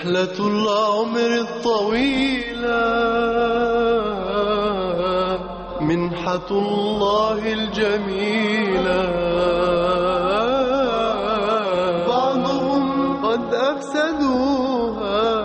رحلة العمر الطويلة منحة الله الجميلة بعضهم قد أفسدوها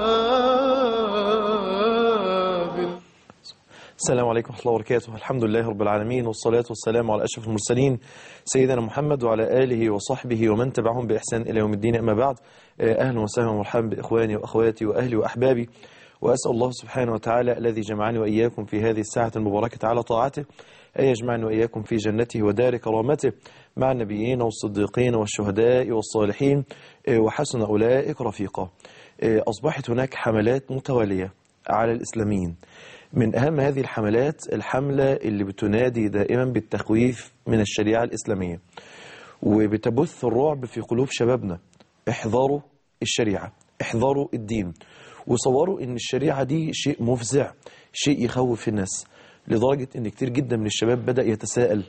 بال- السلام عليكم ورحمة الله وبركاته الحمد لله رب العالمين والصلاة والسلام على أشرف المرسلين سيدنا محمد وعلى آله وصحبه ومن تبعهم بإحسان إلى يوم الدين أما بعد آه، أهلا وسهلا ومرحبا بإخواني وأخواتي وأهلي وأحبابي وأسأل الله سبحانه وتعالى الذي جمعني وإياكم في هذه الساعة المباركة على طاعته أن يجمعني وإياكم في جنته ودار كرامته مع النبيين والصديقين والشهداء والصالحين آه، وحسن أولئك رفيقا آه، أصبحت هناك حملات متوالية على الإسلاميين من أهم هذه الحملات الحملة اللي بتنادي دائما بالتخويف من الشريعة الإسلامية وبتبث الرعب في قلوب شبابنا احذروا الشريعة احذروا الدين وصوروا ان الشريعة دي شيء مفزع شيء يخوف الناس لدرجة ان كتير جدا من الشباب بدأ يتساءل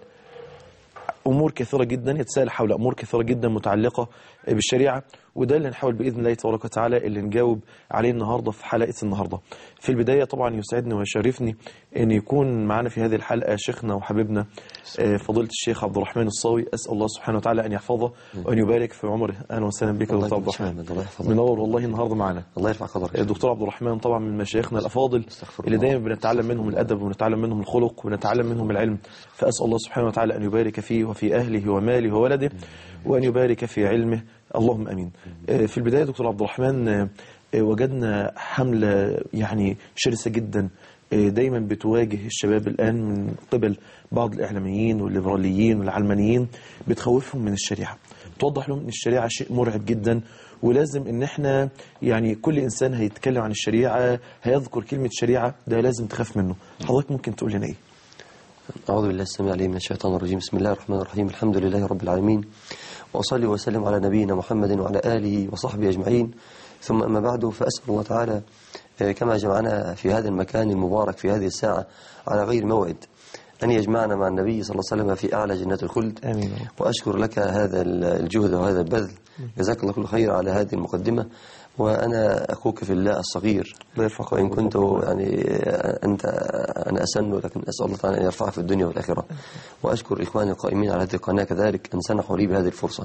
امور كثيره جدا يتساءل حول امور كثيره جدا متعلقه بالشريعه وده اللي نحاول باذن الله تبارك وتعالى اللي نجاوب عليه النهارده في حلقه النهارده. في البدايه طبعا يسعدني ويشرفني ان يكون معنا في هذه الحلقه شيخنا وحبيبنا آه، فضيله الشيخ عبد الرحمن الصاوي اسال الله سبحانه وتعالى ان يحفظه وان يبارك في عمره اهلا وسهلا بك يا الله دكتور عبد يكرمك يا الرحمن محمد، الله يحفظك. منور والله النهارده معنا. الله يرفع قدرك الدكتور عبد الرحمن طبعا من مشايخنا الافاضل استغفر اللي الله. دايما بنتعلم منهم الادب ونتعلم منهم الخلق ونتعلم منهم العلم فاسال الله سبحانه وتعالى ان يبارك فيه وفي اهله وماله وولده وان يبارك في علمه اللهم امين. آه، في البدايه دكتور عبد الرحمن آه، آه، وجدنا حمله يعني شرسه جدا آه، دايما بتواجه الشباب الان من قبل بعض الاعلاميين والليبراليين والعلمانيين بتخوفهم من الشريعه. توضح لهم ان الشريعه شيء مرعب جدا ولازم ان احنا يعني كل انسان هيتكلم عن الشريعه هيذكر كلمه شريعه ده لازم تخاف منه حضرتك ممكن تقول لنا ايه أعوذ بالله السميع العليم من الشيطان الرجيم بسم الله الرحمن الرحيم الحمد لله رب العالمين وأصلي وسلم على نبينا محمد وعلى آله وصحبه أجمعين ثم أما بعد فأسأل الله تعالى آه، كما جمعنا في هذا المكان المبارك في هذه الساعة على غير موعد أن يجمعنا مع النبي صلى الله عليه وسلم في أعلى جنات الخلد امين يا رب. وأشكر لك هذا الجهد وهذا البذل جزاك الله كل خير على هذه المقدمة وأنا أخوك في الله الصغير الله يرفع وإن قدرك. كنت يعني أنت أنا أسن لكن أسأل الله تعالى أن يرفعك في الدنيا والآخرة وأشكر إخواني القائمين على هذه القناة كذلك أن سنحوا لي بهذه الفرصة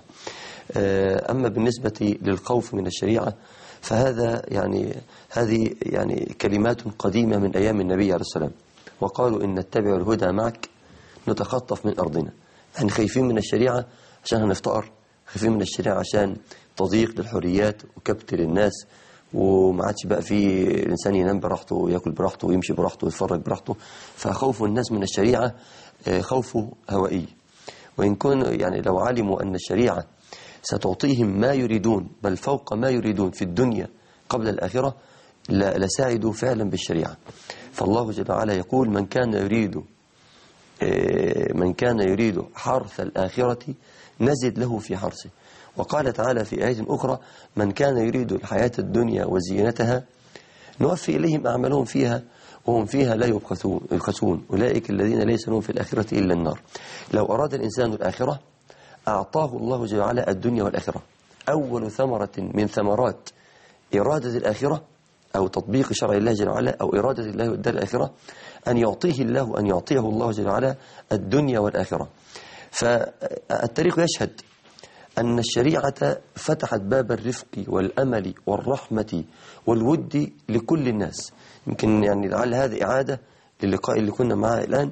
آه، أما بالنسبة للخوف من الشريعة فهذا يعني هذه يعني كلمات قديمة من أيام النبي عليه السلام وقالوا إن نتبع الهدى معك نتخطف من أرضنا يعني خايفين من الشريعة عشان هنفتقر خايفين من الشريعة عشان تضييق للحريات وكبت للناس وما عادش بقى في الإنسان ينام براحته ويأكل براحته ويمشي براحته ويتفرج براحته فخوف الناس من الشريعة آه، خوف هوائي وإن كان يعني لو علموا أن الشريعة ستعطيهم ما يريدون بل فوق ما يريدون في الدنيا قبل الآخرة ل- لساعدوا فعلا بالشريعة فالله جل وعلا يقول من كان يريد آه، من كان يريد حرث الآخرة نزد له في حرثه وقال تعالى في آية أخرى من كان يريد الحياة الدنيا وزينتها نوفي إليهم أعمالهم فيها وهم فيها لا يبخسون يبخسون أولئك الذين ليس لهم في الآخرة إلا النار لو أراد الإنسان الآخرة أعطاه الله جل وعلا الدنيا والآخرة أول ثمرة من ثمرات إرادة الآخرة أو تطبيق شرع الله جل وعلا أو إرادة الله والدار الآخرة أن يعطيه الله أن يعطيه الله جل وعلا الدنيا والآخرة فالتاريخ يشهد أن الشريعة فتحت باب الرفق والأمل والرحمة والود لكل الناس يمكن يعني لعل هذه إعادة للقاء اللي كنا معاه الآن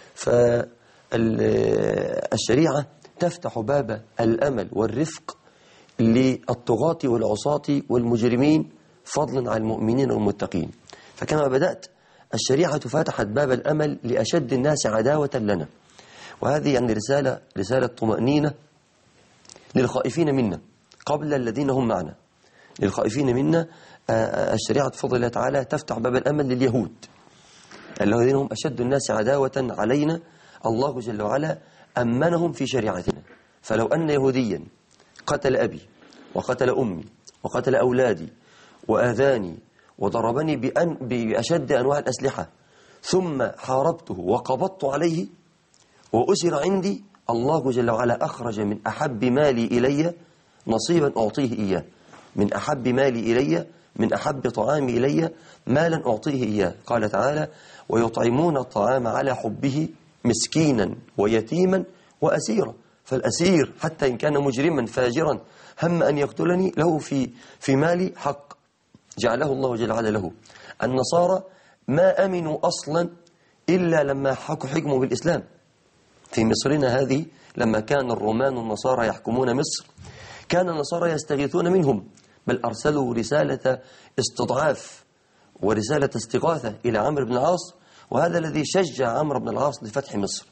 فالشريعة تفتح باب الأمل والرفق للطغاة والعصاة والمجرمين فضلا عن المؤمنين والمتقين فكما بدأت الشريعة فتحت باب الأمل لأشد الناس عداوة لنا وهذه يعني رسالة رسالة طمأنينة للخائفين منا قبل الذين هم معنا للخائفين منا آه، آه، الشريعة بفضل الله تعالى تفتح باب الأمل لليهود الذين هم أشد الناس عداوة علينا الله جل وعلا أمنهم في شريعتنا فلو أن يهوديا قتل أبي وقتل أمي وقتل أولادي وآذاني وضربني بأن بأشد أنواع الأسلحة ثم حاربته وقبضت عليه وأسر عندي الله جل وعلا أخرج من أحب مالي إلي نصيبا أعطيه إياه من أحب مالي إلي من أحب طعامي إلي ما لن أعطيه إياه قال تعالى ويطعمون الطعام على حبه مسكينا ويتيما وأسيرا فالأسير حتى إن كان مجرما فاجرا هم أن يقتلني له في في مالي حق جعله الله جل وعلا له النصارى ما أمنوا أصلا إلا لما حكوا حكموا بالإسلام في مصرنا هذه لما كان الرومان النصارى يحكمون مصر كان النصارى يستغيثون منهم بل أرسلوا رسالة استضعاف ورسالة استغاثة إلى عمرو بن العاص وهذا الذي شجع عمرو بن العاص لفتح مصر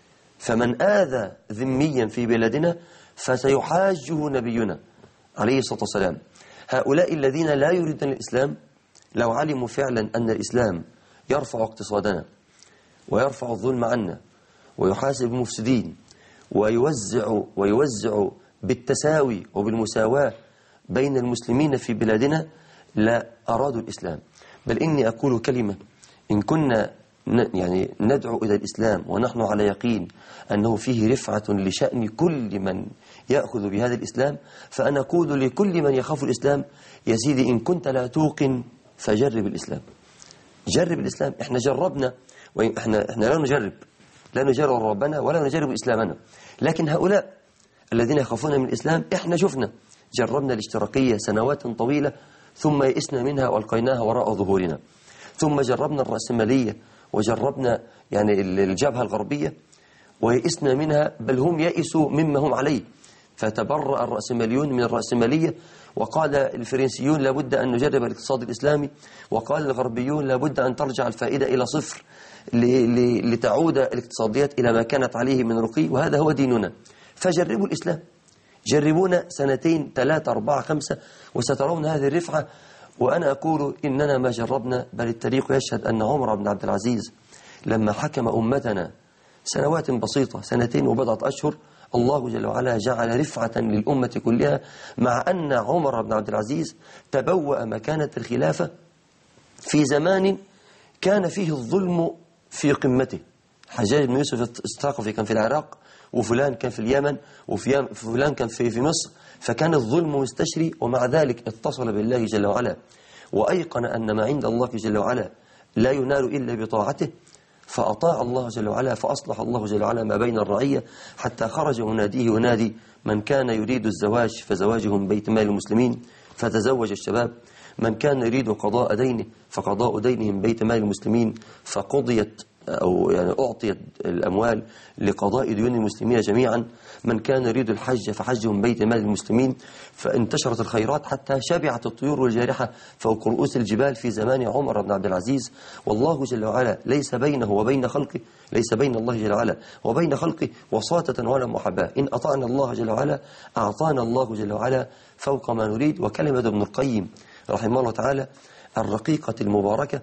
فمن آذى ذميا في بلادنا فسيحاجه نبينا عليه الصلاة والسلام هؤلاء الذين لا يريدون الإسلام لو علموا فعلا أن الإسلام يرفع اقتصادنا ويرفع الظلم عنا ويحاسب المفسدين ويوزع ويوزع بالتساوي وبالمساواة بين المسلمين في بلادنا لا أرادوا الإسلام بل إني أقول كلمة إن كنا ن- يعني ندعو إلى الإسلام ونحن على يقين أنه فيه رفعة لشأن كل من يأخذ بهذا الإسلام فأنا أقول لكل من يخاف الإسلام يا سيدي إن كنت لا توقن فجرب الإسلام جرب الإسلام إحنا جربنا وإن إحنا, إحنا لا نجرب لا نجرب ربنا ولا نجرب إسلامنا لكن هؤلاء الذين يخافون من الإسلام إحنا شفنا جربنا الاشتراكية سنوات طويلة ثم يئسنا منها وألقيناها وراء ظهورنا ثم جربنا الرأسمالية وجربنا يعني الجبهة الغربية ويئسنا منها بل هم يئسوا مما هم عليه فتبرأ الرأسماليون من الرأسمالية وقال الفرنسيون لابد أن نجرب الاقتصاد الإسلامي وقال الغربيون لابد أن ترجع الفائدة إلى صفر ل- ل- لتعود الاقتصاديات إلى ما كانت عليه من رقي وهذا هو ديننا فجربوا الإسلام جربونا سنتين ثلاثة أربعة خمسة وسترون هذه الرفعة وأنا أقول إننا ما جربنا بل التاريخ يشهد أن عمر بن عبد العزيز لما حكم أمتنا سنوات بسيطة سنتين وبضعة أشهر الله جل وعلا جعل رفعة للأمة كلها مع أن عمر بن عبد العزيز تبوأ مكانة الخلافة في زمان كان فيه الظلم في قمته حجاج بن يوسف الثقفي كان في العراق وفلان كان في اليمن وفلان كان في في مصر فكان الظلم مستشري ومع ذلك اتصل بالله جل وعلا وأيقن أن ما عند الله جل وعلا لا ينال إلا بطاعته فأطاع الله جل وعلا فأصلح الله جل وعلا ما بين الرعية حتى خرج يناديه ينادي من كان يريد الزواج فزواجه من بيت مال المسلمين فتزوج الشباب من كان يريد قضاء دينه فقضاء دينه من بيت مال المسلمين فقضيت أو يعني أعطيت الأموال لقضاء ديون المسلمين جميعا من كان يريد الحج فحجه من بيت مال المسلمين فانتشرت الخيرات حتى شبعت الطيور والجارحة فوق رؤوس الجبال في زمان عمر بن عبد العزيز والله جل وعلا ليس بينه وبين خلقه ليس بين الله جل وعلا وبين خلقه وساطة ولا محاباة إن أطعنا الله جل وعلا أعطانا الله جل وعلا فوق ما نريد وكلمة ابن القيم رحمه الله تعالى الرقيقة المباركة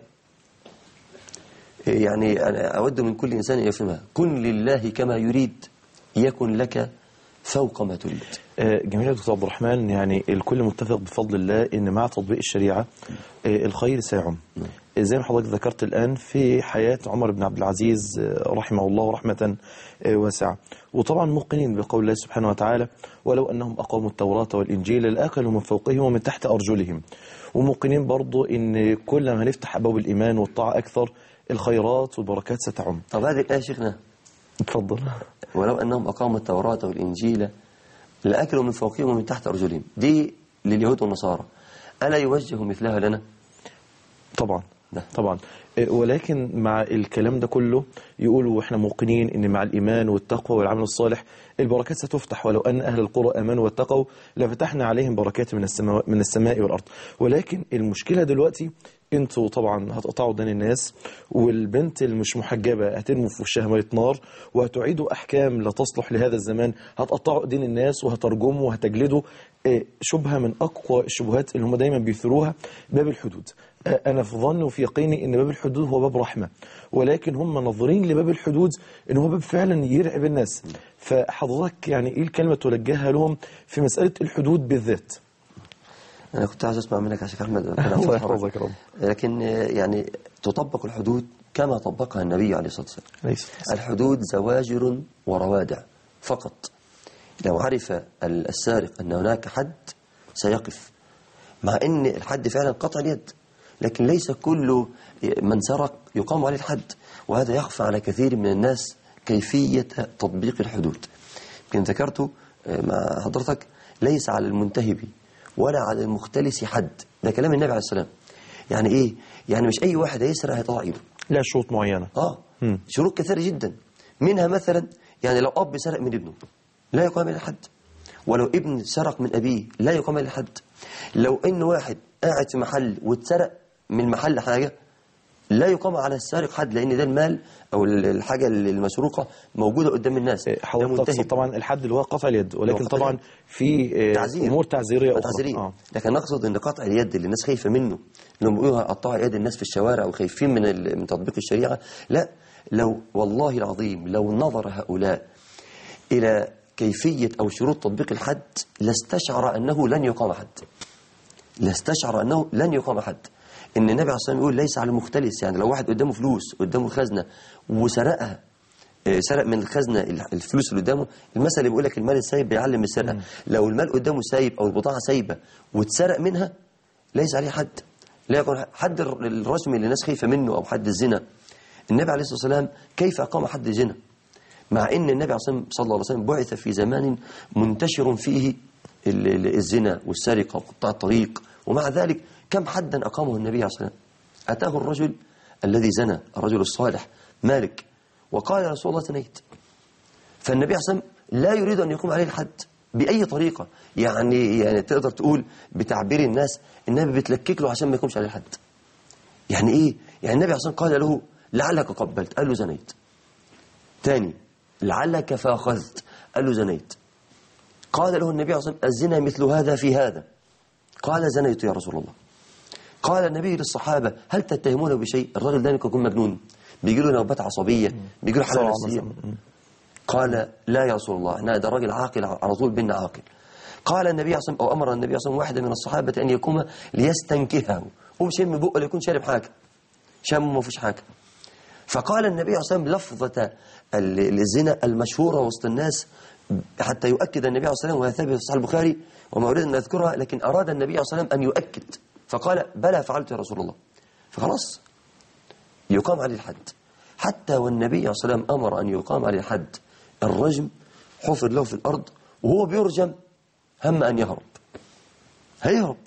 يعني أنا أود من كل إنسان أن يفهمها كن لله كما يريد يكن لك فوق ما تريد آه، جميل يا دكتور عبد الرحمن يعني الكل متفق بفضل الله ان مع تطبيق الشريعه آه، الخير سيعم آه، زي ما حضرتك ذكرت الان في حياه عمر بن عبد العزيز آه، رحمه الله رحمه آه، واسعه وطبعا موقنين بقول الله سبحانه وتعالى ولو انهم اقاموا التوراه والانجيل لاكلوا من فوقهم ومن تحت ارجلهم وموقنين برضو ان كل ما نفتح ابواب الايمان والطاعه اكثر الخيرات والبركات ستعم طب هذه الآية شيخنا اتفضل ولو أنهم أقاموا التوراة والإنجيل لأكلوا من فوقهم ومن تحت أرجلهم دي لليهود والنصارى ألا يوجه مثلها لنا طبعا نعم. طبعا إيه، ولكن مع الكلام ده كله يقولوا احنا موقنين ان مع الايمان والتقوى والعمل الصالح البركات ستفتح ولو ان اهل القرى امنوا واتقوا لفتحنا عليهم بركات من السماء من السماء والارض ولكن المشكله دلوقتي انتوا طبعا هتقطعوا دين الناس والبنت المش محجبه هترموا في وشها ميه نار وهتعيدوا احكام لا تصلح لهذا الزمان هتقطعوا دين الناس وهترجموا وهتجلدوا إيه، شبهه من اقوى الشبهات اللي هم دايما بيثيروها باب الحدود أنا في ظني وفي يقيني إن باب الحدود هو باب رحمة ولكن هم ناظرين لباب الحدود إن هو باب فعلا يرعب الناس فحضرتك يعني إيه الكلمة توجهها لهم في مسألة الحدود بالذات أنا كنت عايز أسمع منك يا شيخ أحمد الله يحفظك يا رب. لكن آه، يعني تطبق الحدود كما طبقها النبي عليه الصلاة والسلام ليس الحدود زواجر وروادع فقط لو عرف السارق أن هناك حد سيقف مع ان الحد فعلا قطع اليد لكن ليس كل من سرق يقام عليه الحد وهذا يخفى على كثير من الناس كيفية تطبيق الحدود يمكن ذكرت آه، مع حضرتك ليس على المنتهب ولا على المختلس حد ده كلام النبي عليه السلام يعني ايه يعني مش اي واحد هيسرق هيطلع ايده لا شروط معينة اه مم. شروط كثيرة جدا منها مثلا يعني لو اب سرق من ابنه لا يقام عليه الحد ولو ابن سرق من ابيه لا يقام عليه الحد لو ان واحد قاعد في محل واتسرق من المحل حاجه لا يقام على السارق حد لان ده المال او الحاجه المسروقه موجوده قدام الناس آه، ده حضرتك تقصد منتهب. طبعا الحد اللي هو قطع اليد ولكن قطع طبعا اليد. في آه، تعزير امور تعزيريه اخرى تعزيرية آه. لكن نقصد ان قطع اليد اللي الناس خايفه منه انهم بيقولوا هيقطعوا ايد الناس في الشوارع وخايفين من ال- من تطبيق الشريعه لا لو والله العظيم لو نظر هؤلاء الى كيفيه او شروط تطبيق الحد لاستشعر انه لن يقام حد لاستشعر انه لن يقام حد ان النبي عليه الصلاه والسلام يقول ليس على المختلس يعني لو واحد قدامه فلوس قدامه خزنه وسرقها آه، سرق من الخزنه ال- الفلوس اللي قدامه المثل اللي بيقول لك المال السايب بيعلم السرقه لو المال قدامه سايب او البضاعه سايبه واتسرق منها ليس عليه حد لا يكون حد الر- الرسم اللي الناس خايفه منه او حد الزنا النبي عليه الصلاه والسلام كيف اقام حد الزنا مع ان النبي عليه الصلاة والسلام- صلى الله عليه وسلم بعث في زمان منتشر فيه ال- ال- الزنا والسرقه وقطاع الطريق ومع ذلك كم حدا اقامه النبي عليه الصلاه والسلام اتاه الرجل الذي زنى الرجل الصالح مالك وقال يا رسول الله زنيت فالنبي عليه الصلاه والسلام لا يريد ان يقوم عليه الحد باي طريقه يعني يعني تقدر تقول بتعبير الناس النبي بتلكك له عشان ما يقومش عليه الحد يعني ايه يعني النبي عليه الصلاه والسلام قال له لعلك قبلت قال له زنيت تاني لعلك فاخذت قال له زنيت قال له النبي عليه الصلاه والسلام الزنا مثل هذا في هذا قال زنيت يا رسول الله قال النبي للصحابه هل تتهمونه بشيء الراجل ده يكون مجنون بيجي له نوبات عصبيه بيجي له حاله صراع نفسيه مثلاً. قال لا يا رسول الله احنا ده راجل عاقل على طول بينا عاقل قال النبي عليه الصلاه والسلام او امر النبي عليه الصلاه والسلام واحدا من الصحابه ان يقوم ليستنكهه هو شم بقه يكون شارب حاجه شم ما فيش حاجه فقال النبي عليه الصلاه والسلام لفظه ال- الزنا المشهوره وسط الناس حتى يؤكد النبي عليه الصلاه والسلام وهي ثابته في صحيح البخاري وما اريد ان اذكرها لكن اراد النبي عليه الصلاه والسلام ان يؤكد فقال بلى فعلت يا رسول الله فخلاص يقام عليه الحد حتى والنبي عليه الصلاة والسلام أمر أن يقام عليه الحد الرجم حفر له في الأرض وهو بيرجم هم أن يهرب هيهرب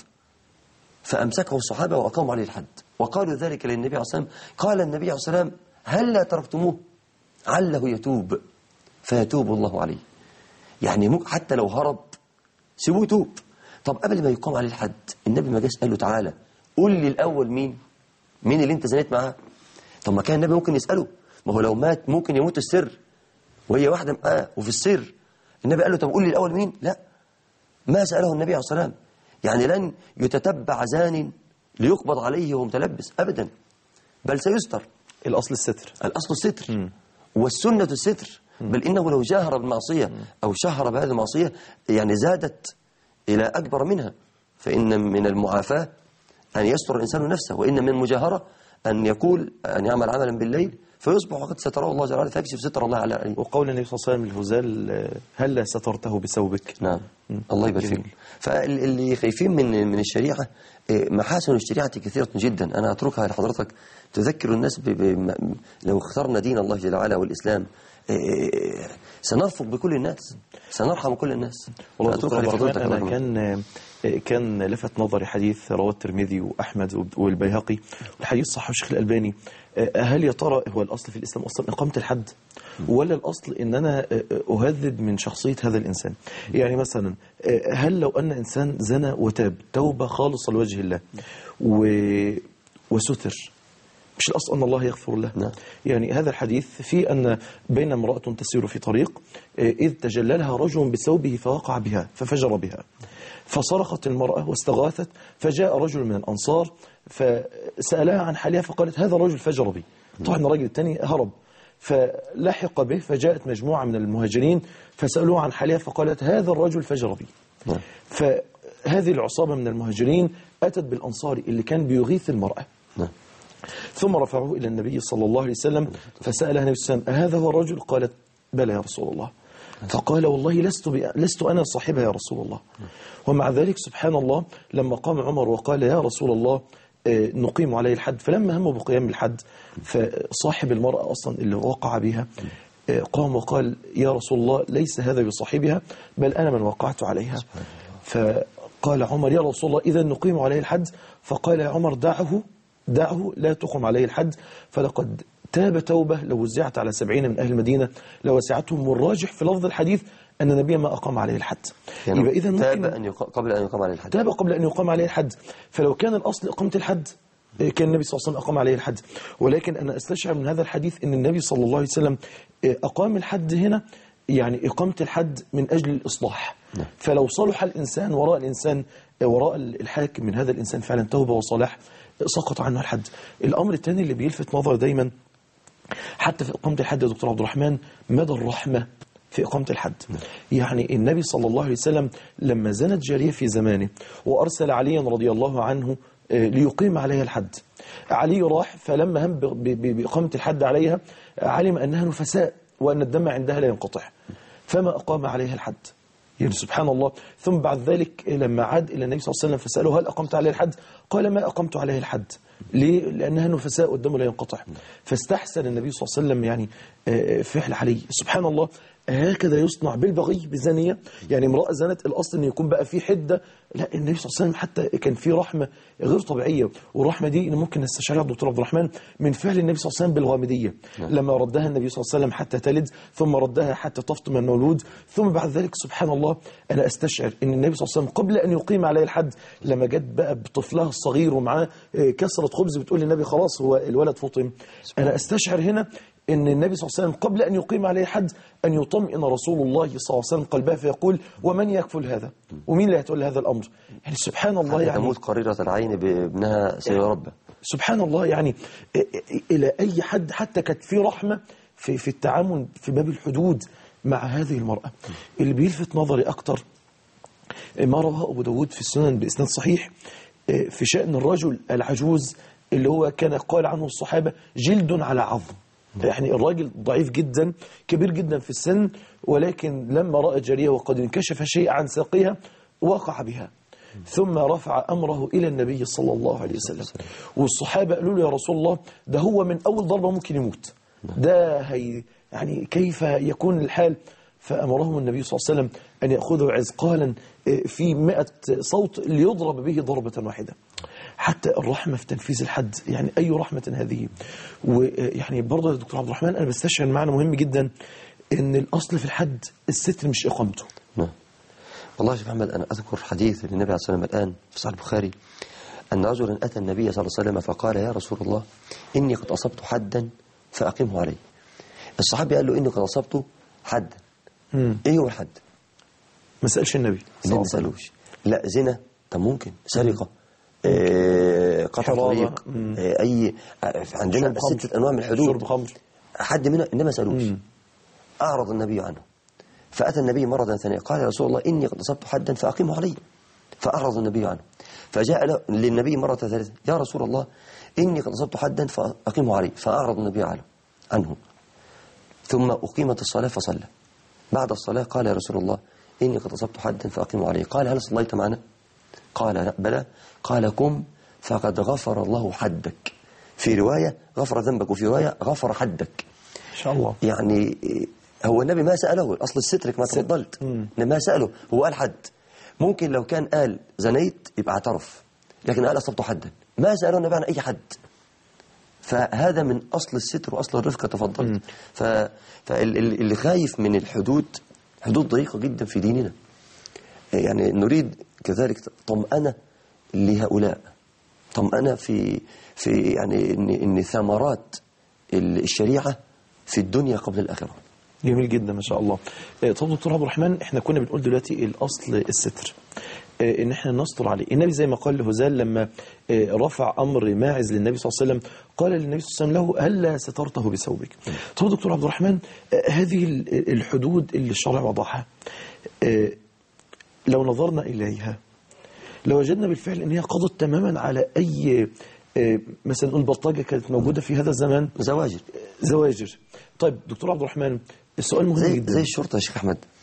فأمسكه الصحابة وأقاموا عليه الحد وقالوا ذلك للنبي عليه الصلاة والسلام قال النبي عليه الصلاة والسلام هل لا تركتموه عله يتوب فيتوب الله عليه يعني مو- حتى لو هرب سيبوه يتوب طب قبل ما يقام عليه الحد النبي ما جاش قال له تعالى قول لي الأول مين مين اللي انت زنيت معاه طب ما كان النبي ممكن يسأله ما هو لو مات ممكن يموت السر وهي واحدة معاه وفي السر النبي قال له طب قول لي الأول مين لا ما سأله النبي عليه الصلاة والسلام يعني لن يتتبع زان ليقبض عليه وهو متلبس أبدا بل سيستر الاصل الستر الأصل الستر والسنة الستر بل إنه لو جاهر بالمعصية أو شهر بهذه المعصية يعني زادت إلى أكبر منها فإن من المعافاة أن يستر الإنسان نفسه وإن من المجاهرة أن يقول أن يعمل عملا بالليل فيصبح وقد ستره الله جل وعلا فيكشف ستر الله على عليه وقول النبي صلى الله عليه وسلم للهزال آه، هلا سترته بثوبك نعم الله يبارك جميل. فيكم فاللي خايفين من من الشريعه إيه، محاسن الشريعه كثيره جدا انا اتركها لحضرتك تذكر الناس ب... ب... م- لو اخترنا دين الله جل وعلا والاسلام إيه، سنرفق بكل الناس سنرحم كل الناس والله فأتركها دكتور عبد لفضيلتك الرحمن الله انا يرحمه. كان كان لفت نظري حديث رواه الترمذي واحمد والبيهقي والحديث صححه الشيخ الالباني هل يا ترى هو الاصل في الاسلام اصلا اقامه الحد ولا الاصل ان انا اهذب من شخصيه هذا الانسان يعني مثلا هل لو ان انسان زنى وتاب توبه خالصه لوجه الله و وستر مش الأصل أن الله يغفر له نعم. يعني هذا الحديث في أن بين امرأة تسير في طريق آه، إذ تجلى لها رجل بثوبه فوقع بها ففجر بها فصرخت المرأة واستغاثت فجاء رجل من الأنصار فسألها عن حالها فقالت هذا الرجل فجر بي طبعا الرجل الثاني هرب فلحق به فجاءت مجموعة من المهاجرين فسألوه عن حالها فقالت هذا الرجل فجر بي نعم. فهذه العصابة من المهاجرين أتت بالأنصاري اللي كان بيغيث المرأة نعم. ثم رفعوه إلى النبي صلى الله عليه وسلم فسألها النبي صلى الله عليه وسلم أهذا هو الرجل قالت بلى يا رسول الله فقال والله لست ب... لست أنا صاحبها يا رسول الله ومع ذلك سبحان الله لما قام عمر وقال يا رسول الله آه، نقيم عليه الحد فلما هموا بقيام الحد فصاحب المرأة أصلا اللي وقع بها آه، قام وقال يا رسول الله ليس هذا بصاحبها بل أنا من وقعت عليها فقال عمر يا رسول الله إذا نقيم عليه الحد فقال يا عمر دعه دعه لا تقم عليه الحد فلقد تاب توبة لو وزعت على سبعين من أهل المدينة لوسعتهم والراجح في لفظ الحديث أن النبي ما أقام عليه الحد يعني يبقى إذا تاب ممكن أن يق... قبل أن يقام عليه الحد تاب قبل أن يقام عليه الحد فلو كان الأصل إقامة الحد إيه، كان النبي صلى الله عليه وسلم أقام عليه الحد ولكن أنا أستشعر من هذا الحديث أن النبي صلى الله عليه وسلم إيه، أقام الحد هنا يعني إقامة الحد من أجل الإصلاح فلو صلح الإنسان وراء الإنسان إيه، وراء الحاكم من هذا الإنسان فعلا توبة وصلاح سقط عنه الحد الأمر الثاني اللي بيلفت نظر دايما حتى في إقامة الحد يا دكتور عبد الرحمن مدى الرحمة في إقامة الحد يعني النبي صلى الله عليه وسلم لما زنت جارية في زمانه وأرسل عليا رضي الله عنه آه، ليقيم عليها الحد علي راح فلما هم ب- ب- بإقامة الحد عليها علم أنها نفساء وأن الدم عندها لا ينقطع فما أقام عليها الحد يعني سبحان الله ثم بعد ذلك لما عاد إلى النبي صلى الله عليه وسلم فسأله هل أقمت عليه الحد قال ما أقمت عليه الحد ليه؟ لأنها نفساء والدم لا ينقطع فاستحسن النبي صلى الله عليه وسلم يعني آه، فعل علي سبحان الله هكذا يصنع بالبغي بالزانية يعني امرأة زنت الأصل أن يكون بقى في حدة لا النبي صلى الله عليه وسلم حتى كان في رحمة غير طبيعية والرحمة دي إن ممكن نستشعرها دكتور عبد الرحمن من فعل النبي صلى الله عليه وسلم بالغامدية لما ردها النبي صلى الله عليه وسلم حتى تلد ثم ردها حتى تفطم المولود ثم بعد ذلك سبحان الله أنا أستشعر أن النبي صلى الله عليه وسلم قبل أن يقيم عليه الحد لما جت بقى بطفلها الصغير ومعاه آه، كسرة خبز بتقول للنبي خلاص هو الولد فطم أنا أستشعر هنا ان النبي صلى الله عليه وسلم قبل ان يقيم عليه الحد ان يطمئن رسول الله صلى الله عليه وسلم قلبها فيقول ومن يكفل هذا ومين اللي هيتولى هذا الامر يعني سبحان الله حتى يعني تموت قريرة العين بابنها سيربى سبحان الله يعني الى اي حد حتى كانت في رحمه في في التعامل في باب الحدود مع هذه المراه اللي بيلفت نظري اكتر ما رواه ابو داود في السنن باسناد صحيح في شان الرجل العجوز اللي هو كان قال عنه الصحابه جلد على عظم يعني الراجل ضعيف جدا كبير جدا في السن ولكن لما راى جاريه وقد انكشف شيء عن ساقها وقع بها ثم رفع أمره إلى النبي صلى الله عليه وسلم والصحابة قالوا له يا رسول الله ده هو من أول ضربة ممكن يموت ده هي يعني كيف يكون الحال فأمرهم النبي صلى الله عليه وسلم أن يأخذوا عزقالا في مئة صوت ليضرب به ضربة واحدة حتى الرحمة في تنفيذ الحد يعني أي رحمة هذه ويعني برضه يا دكتور عبد الرحمن أنا بستشعر معنى مهم جدا أن الأصل في الحد الستر مش إقامته نعم والله يا شيخ محمد أنا أذكر حديث للنبي عليه الصلاة والسلام الآن في صحيح البخاري أن رجلا أتى النبي صلى الله عليه وسلم فقال يا رسول الله إني قد أصبت حدا فأقمه علي الصحابي قال له إني قد أصبت حدا مم. إيه هو الحد؟ ما سألش النبي اللي ما سألوش لا زنا طب ممكن سرقة آه، قطع حرابة. طريق مم. آه، أي آه، عندنا شرب خمر. ستة أنواع من الحدود شرب خمر حد منها إنما ما سألوش أعرض النبي عنه فأتى النبي مرة ثانية قال يا رسول الله إني قد أصبت حدا فأقيمه علي فأعرض النبي عنه فجاء له- للنبي مرة ثالثة يا رسول الله إني قد أصبت حدا فأقيمه علي فأعرض النبي عنه عنه ثم أقيمت الصلاة فصلى بعد الصلاة قال يا رسول الله إني قد أصبت حدا فأقيمه علي قال هل صليت معنا قال لا بلى قال قم فقد غفر الله حدك في رواية غفر ذنبك وفي رواية غفر حدك إن شاء الله يعني هو النبي ما سأله أصل السترك ما تفضلت ما سأله هو قال حد ممكن لو كان قال زنيت يبقى اعترف لكن قال أصبت حدا ما سأله النبي عن أي حد فهذا من أصل الستر وأصل الرفقة تفضلت ف... فاللي خايف من الحدود حدود ضيقة جدا في ديننا يعني نريد كذلك طمأنة لهؤلاء طمأنة في في يعني إن, إن ثمرات الشريعة في الدنيا قبل الآخرة جميل جدا ما شاء الله آه، طب دكتور عبد الرحمن احنا كنا بنقول دلوقتي الاصل الستر آه، ان احنا نستر عليه النبي زي ما قال لهزال لما آه، رفع امر ماعز للنبي صلى الله عليه وسلم قال للنبي صلى الله عليه وسلم له هلا سترته بثوبك طب دكتور عبد الرحمن آه، هذه ال- الحدود اللي الشرع وضعها آه، لو نظرنا اليها لوجدنا بالفعل ان هي قضت تماما على اي آه، مثلا نقول بلطجه كانت موجوده في هذا الزمان زواجر زواجر طيب دكتور عبد الرحمن السؤال مهم زي جدا زي الشرطة يا شيخ أحمد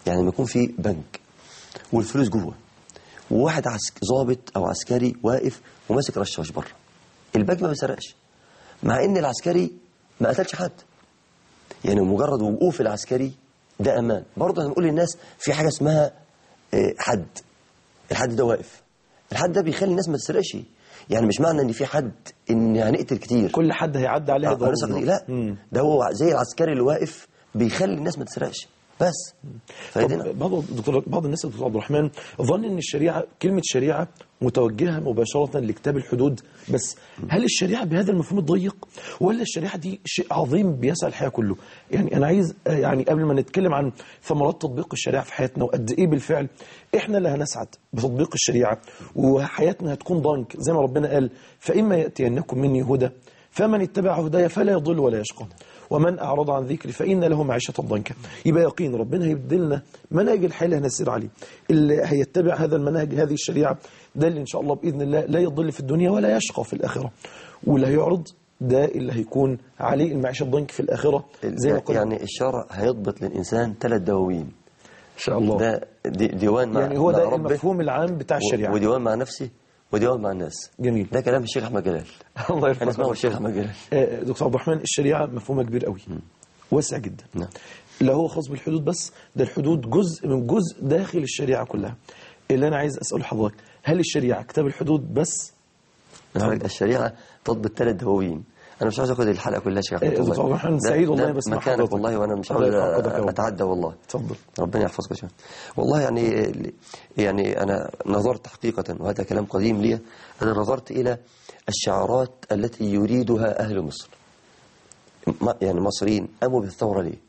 يعني لما يكون في بنك والفلوس جوه وواحد عسك ضابط او عسكري واقف وماسك رشاش بره البنك ما بيسرقش مع ان العسكري ما قتلش حد يعني مجرد وقوف العسكري ده امان برضه هنقول للناس في حاجه اسمها آه، حد الحد ده واقف الحد ده بيخلي الناس ما تسرقش يعني مش معنى ان في حد ان هنقتل كتير كل حد هيعدي عليها آه، ضروري. هنسرق كتير. لا مم. ده هو زي العسكري اللي واقف بيخلي الناس ما تسرقش بس فايدنا طب بعض دكتور بعض الناس يا دكتور عبد الرحمن ظن ان الشريعه كلمه شريعه متوجهه مباشره لكتاب الحدود بس هل الشريعه بهذا المفهوم الضيق ولا الشريعه دي شيء عظيم بيسع الحياه كله يعني انا عايز آه، يعني قبل ما نتكلم عن ثمرات تطبيق الشريعه في حياتنا وقد ايه بالفعل احنا اللي هنسعد بتطبيق الشريعه وحياتنا هتكون ضنك زي ما ربنا قال فاما ياتينكم مني هدى فمن اتبع هدايا فلا يضل ولا يشقى ومن أعرض عن ذكري فإن له معيشة ضنكا يبقى يقين ربنا هيبدلنا منهج الحياة اللي هنسير عليه اللي هيتبع هذا المنهج هذه الشريعة ده اللي إن شاء الله بإذن الله لا يضل في الدنيا ولا يشقى في الآخرة واللي هيعرض ده اللي هيكون عليه المعيشة الضنك في الآخرة زي ما قلنا يعني الشرع هيضبط للانسان ثلاث دواوين إن شاء الله ده دي ديوان مع يعني هو مع ده ربه المفهوم العام بتاع و- الشريعة وديوان مع نفسي وديوان مع الناس جميل ده كلام الشيخ احمد جلال الله انا يرفع اسمه الشيخ احمد جلال آه، دكتور عبد الرحمن الشريعة مفهومها كبير قوي واسع جدا نعم. لا هو خاص بالحدود بس ده الحدود جزء من جزء داخل الشريعة كلها اللي أنا عايز أسأل حضرتك هل الشريعة كتاب الحدود بس الشريعه تضبط ثلاث دواوين انا مش عاوز اخد الحلقه كلها يا شيخ احمد إيه، والله. دكتور عبد الرحمن ده- سعيد والله ده بسمع مكانك حضرتك. والله وانا مش الله عاوز يرفع قدرك يا رب. اتعدى والله اتفضل ربنا يحفظك يا شيخ والله يعني يعني انا نظرت حقيقه وهذا كلام قديم لي انا نظرت الى الشعارات التي يريدها اهل مصر ما- يعني مصريين قاموا بالثوره ليه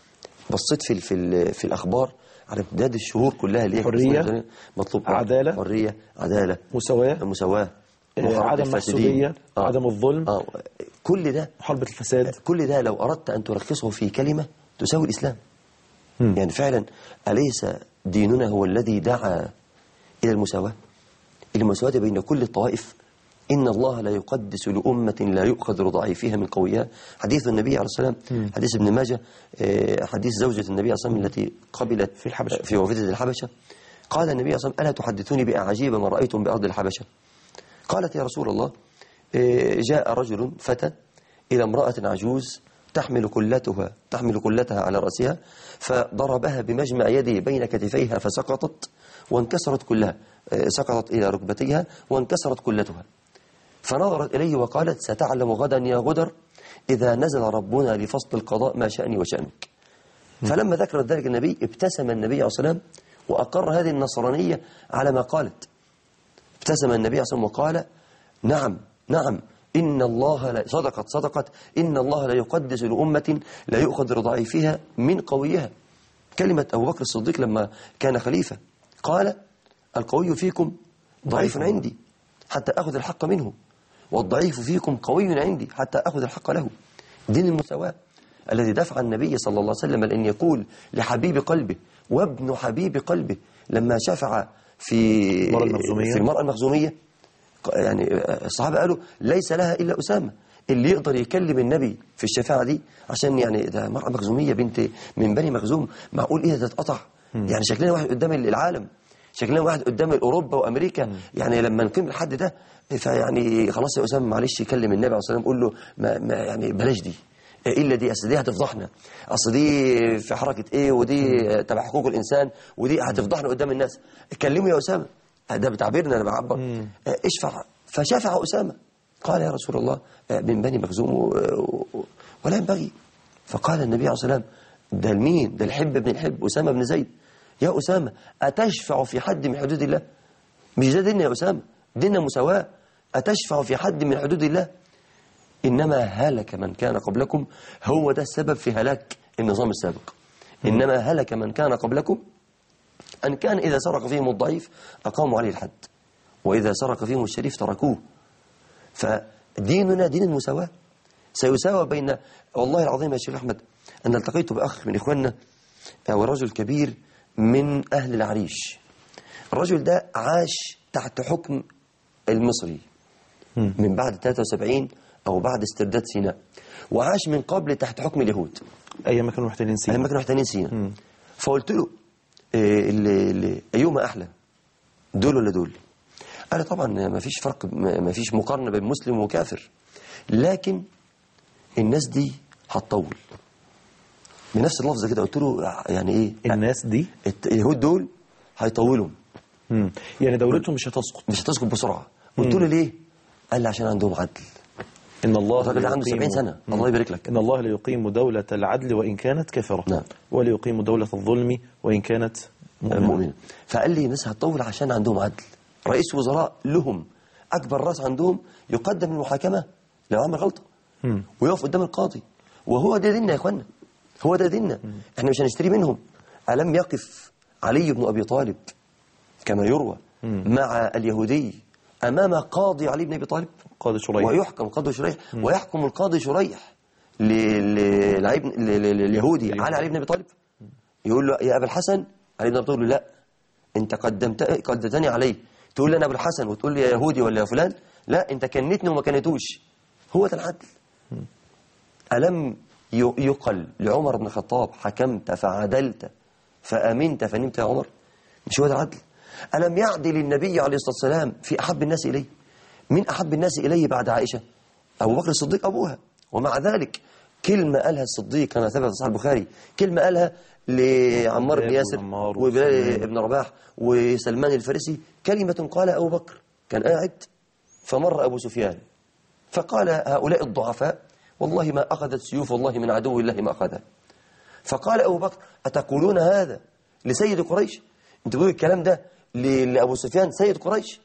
بصيت في ال- في ال- في الاخبار على امتداد الشهور كلها اللي هي حرية، مطلوب عدالة، حريه عداله مساواة مساواه آه، محاربة عدم الفاسدين. محسوبية عدم الظلم آه. كل ده محاربة الفساد كل ده لو أردت أن تلخصه في كلمة تساوي الإسلام مم. يعني فعلا أليس ديننا هو الذي دعا إلى المساواة المساواة بين كل الطوائف إن الله لا يقدس لأمة لا يؤخذ ضعيفها من قويها حديث النبي عليه الصلاة والسلام حديث ابن ماجه آه، حديث زوجة النبي عليه الصلاة والسلام التي قبلت في الحبشة. في وفدة الحبشة قال النبي عليه الصلاة والسلام ألا تحدثوني بأعاجيب ما رأيتم بأرض الحبشة قالت يا رسول الله آه، جاء رجل فتى إلى امرأة عجوز تحمل كلتها تحمل كلتها على رأسها فضربها بمجمع يده بين كتفيها فسقطت وانكسرت كلها آه، سقطت إلى ركبتيها وانكسرت كلتها فنظرت إليه وقالت ستعلم غدا يا غدر إذا نزل ربنا لفصل القضاء ما شأني وشأنك فلما ذكرت ذلك النبي ابتسم النبي عليه الصلاة والسلام وأقر هذه النصرانية على ما قالت ابتسم النبي عليه الصلاة والسلام وقال نعم نعم إن الله لا صدقت صدقت إن الله لا يقدس لأمة لا يؤخذ لضعيفها من قويها كلمة أبو بكر الصديق لما كان خليفة قال القوي فيكم ضعيف عندي حتى أخذ الحق منه والضعيف فيكم قوي عندي حتى أخذ الحق له دين المساواة الذي دفع النبي صلى الله عليه وسلم أن يقول لحبيب قلبه وابن حبيب قلبه لما شفع في المرأة المخزومية. في المرأة المخزومية يعني الصحابة قالوا ليس لها إلا أسامة اللي يقدر يكلم النبي في الشفاعة دي عشان يعني ده مرأة مخزومية بنت من بني مخزوم معقول إيه تتقطع يعني شكلنا واحد قدام العالم شكلنا واحد قدام أوروبا وأمريكا يعني لما نقيم الحد ده فيعني خلاص يا أسامة معلش يكلم النبي عليه الصلاة والسلام قول له ما ما يعني بلاش دي الا دي اصل دي هتفضحنا اصل دي في حركه ايه ودي تبع حقوق الانسان ودي هتفضحنا قدام الناس كلمه يا اسامه ده بتعبيرنا انا بعبر آه، اشفع فشفع اسامه قال يا رسول الله آه، من بني مخزوم و- و- ولا ينبغي فقال النبي عليه الصلاه والسلام ده المين ده الحب بن الحب اسامه بن زيد يا اسامه اتشفع في حد من حدود الله مش ده ديننا يا اسامه ديننا مساواه اتشفع في حد من حدود الله إنما هلك من كان قبلكم هو ده السبب في هلاك النظام السابق إنما هلك من كان قبلكم أن كان إذا سرق فيهم الضعيف أقاموا عليه الحد وإذا سرق فيهم الشريف تركوه فديننا دين المساواة سيساوى بين والله العظيم يا شيخ أحمد أنا التقيت بأخ من إخواننا ورجل كبير من أهل العريش الرجل ده عاش تحت حكم المصري من بعد 73 أو بعد استرداد سيناء وعاش من قبل تحت حكم اليهود أيام ما كانوا محتلين سينا لما كانوا محتلين سيناء فقلت له إيه اللي اللي أيهما أحلى دول ولا دول قال طبعا ما فيش فرق ما فيش مقارنة بين مسلم وكافر لكن الناس دي هتطول بنفس اللفظ كده قلت له يعني ايه الناس دي الت- اليهود دول هيطولوا مم. يعني دولتهم مش هتسقط مش هتسكت بسرعة قلت له ليه قال لي عشان عندهم عدل إن الله الراجل ده عنده ليقيم- 70 سنة مم. الله يبارك لك إن الله ليقيم دولة العدل وإن كانت كافرة نعم. وليقيم دولة الظلم وإن كانت مؤمنة المؤمنة فقال لي الناس هتطول عشان عندهم عدل رئيس وزراء لهم أكبر راس عندهم يقدم المحاكمة لو عمل غلطة ويقف قدام القاضي وهو ده ديننا يا إخوانا هو ده ديننا احنا مش هنشتري منهم ألم يقف علي بن أبي طالب كما يروى مع اليهودي أمام قاضي علي بن أبي طالب قاضي شريح ويحكم قاضي شريح ويحكم القاضي شريح ل- ل- لعيب- ل- ل- لليهودي علي علي بن ابي طالب يقول له يا ابا الحسن علي بن ابي طالب يقول له لا انت قدمت قدمتني عليه تقول لي انا ابو الحسن وتقول لي يا يهودي ولا يا فلان لا انت كنتني وما كنتوش هو ده العدل ألم ي- يقل لعمر بن الخطاب حكمت فعدلت فأمنت فنمت يا عمر مش هو ده العدل ألم يعدل النبي عليه الصلاة والسلام في أحب الناس إليه من أحب الناس إليه بعد عائشة أبو بكر الصديق أبوها ومع ذلك كلمة قالها الصديق كما ثبت في صحيح البخاري كلمة قالها لعمار بن بلال ياسر وعمار وبلال وسلمان. بن رباح وسلمان الفارسي كلمة قال أبو بكر كان قاعد فمر أبو سفيان فقال هؤلاء الضعفاء والله ما أخذت سيوف الله من عدو الله ما أخذها فقال أبو بكر أتقولون هذا لسيد قريش أنت بتقول الكلام ده ل- لأبو سفيان سيد قريش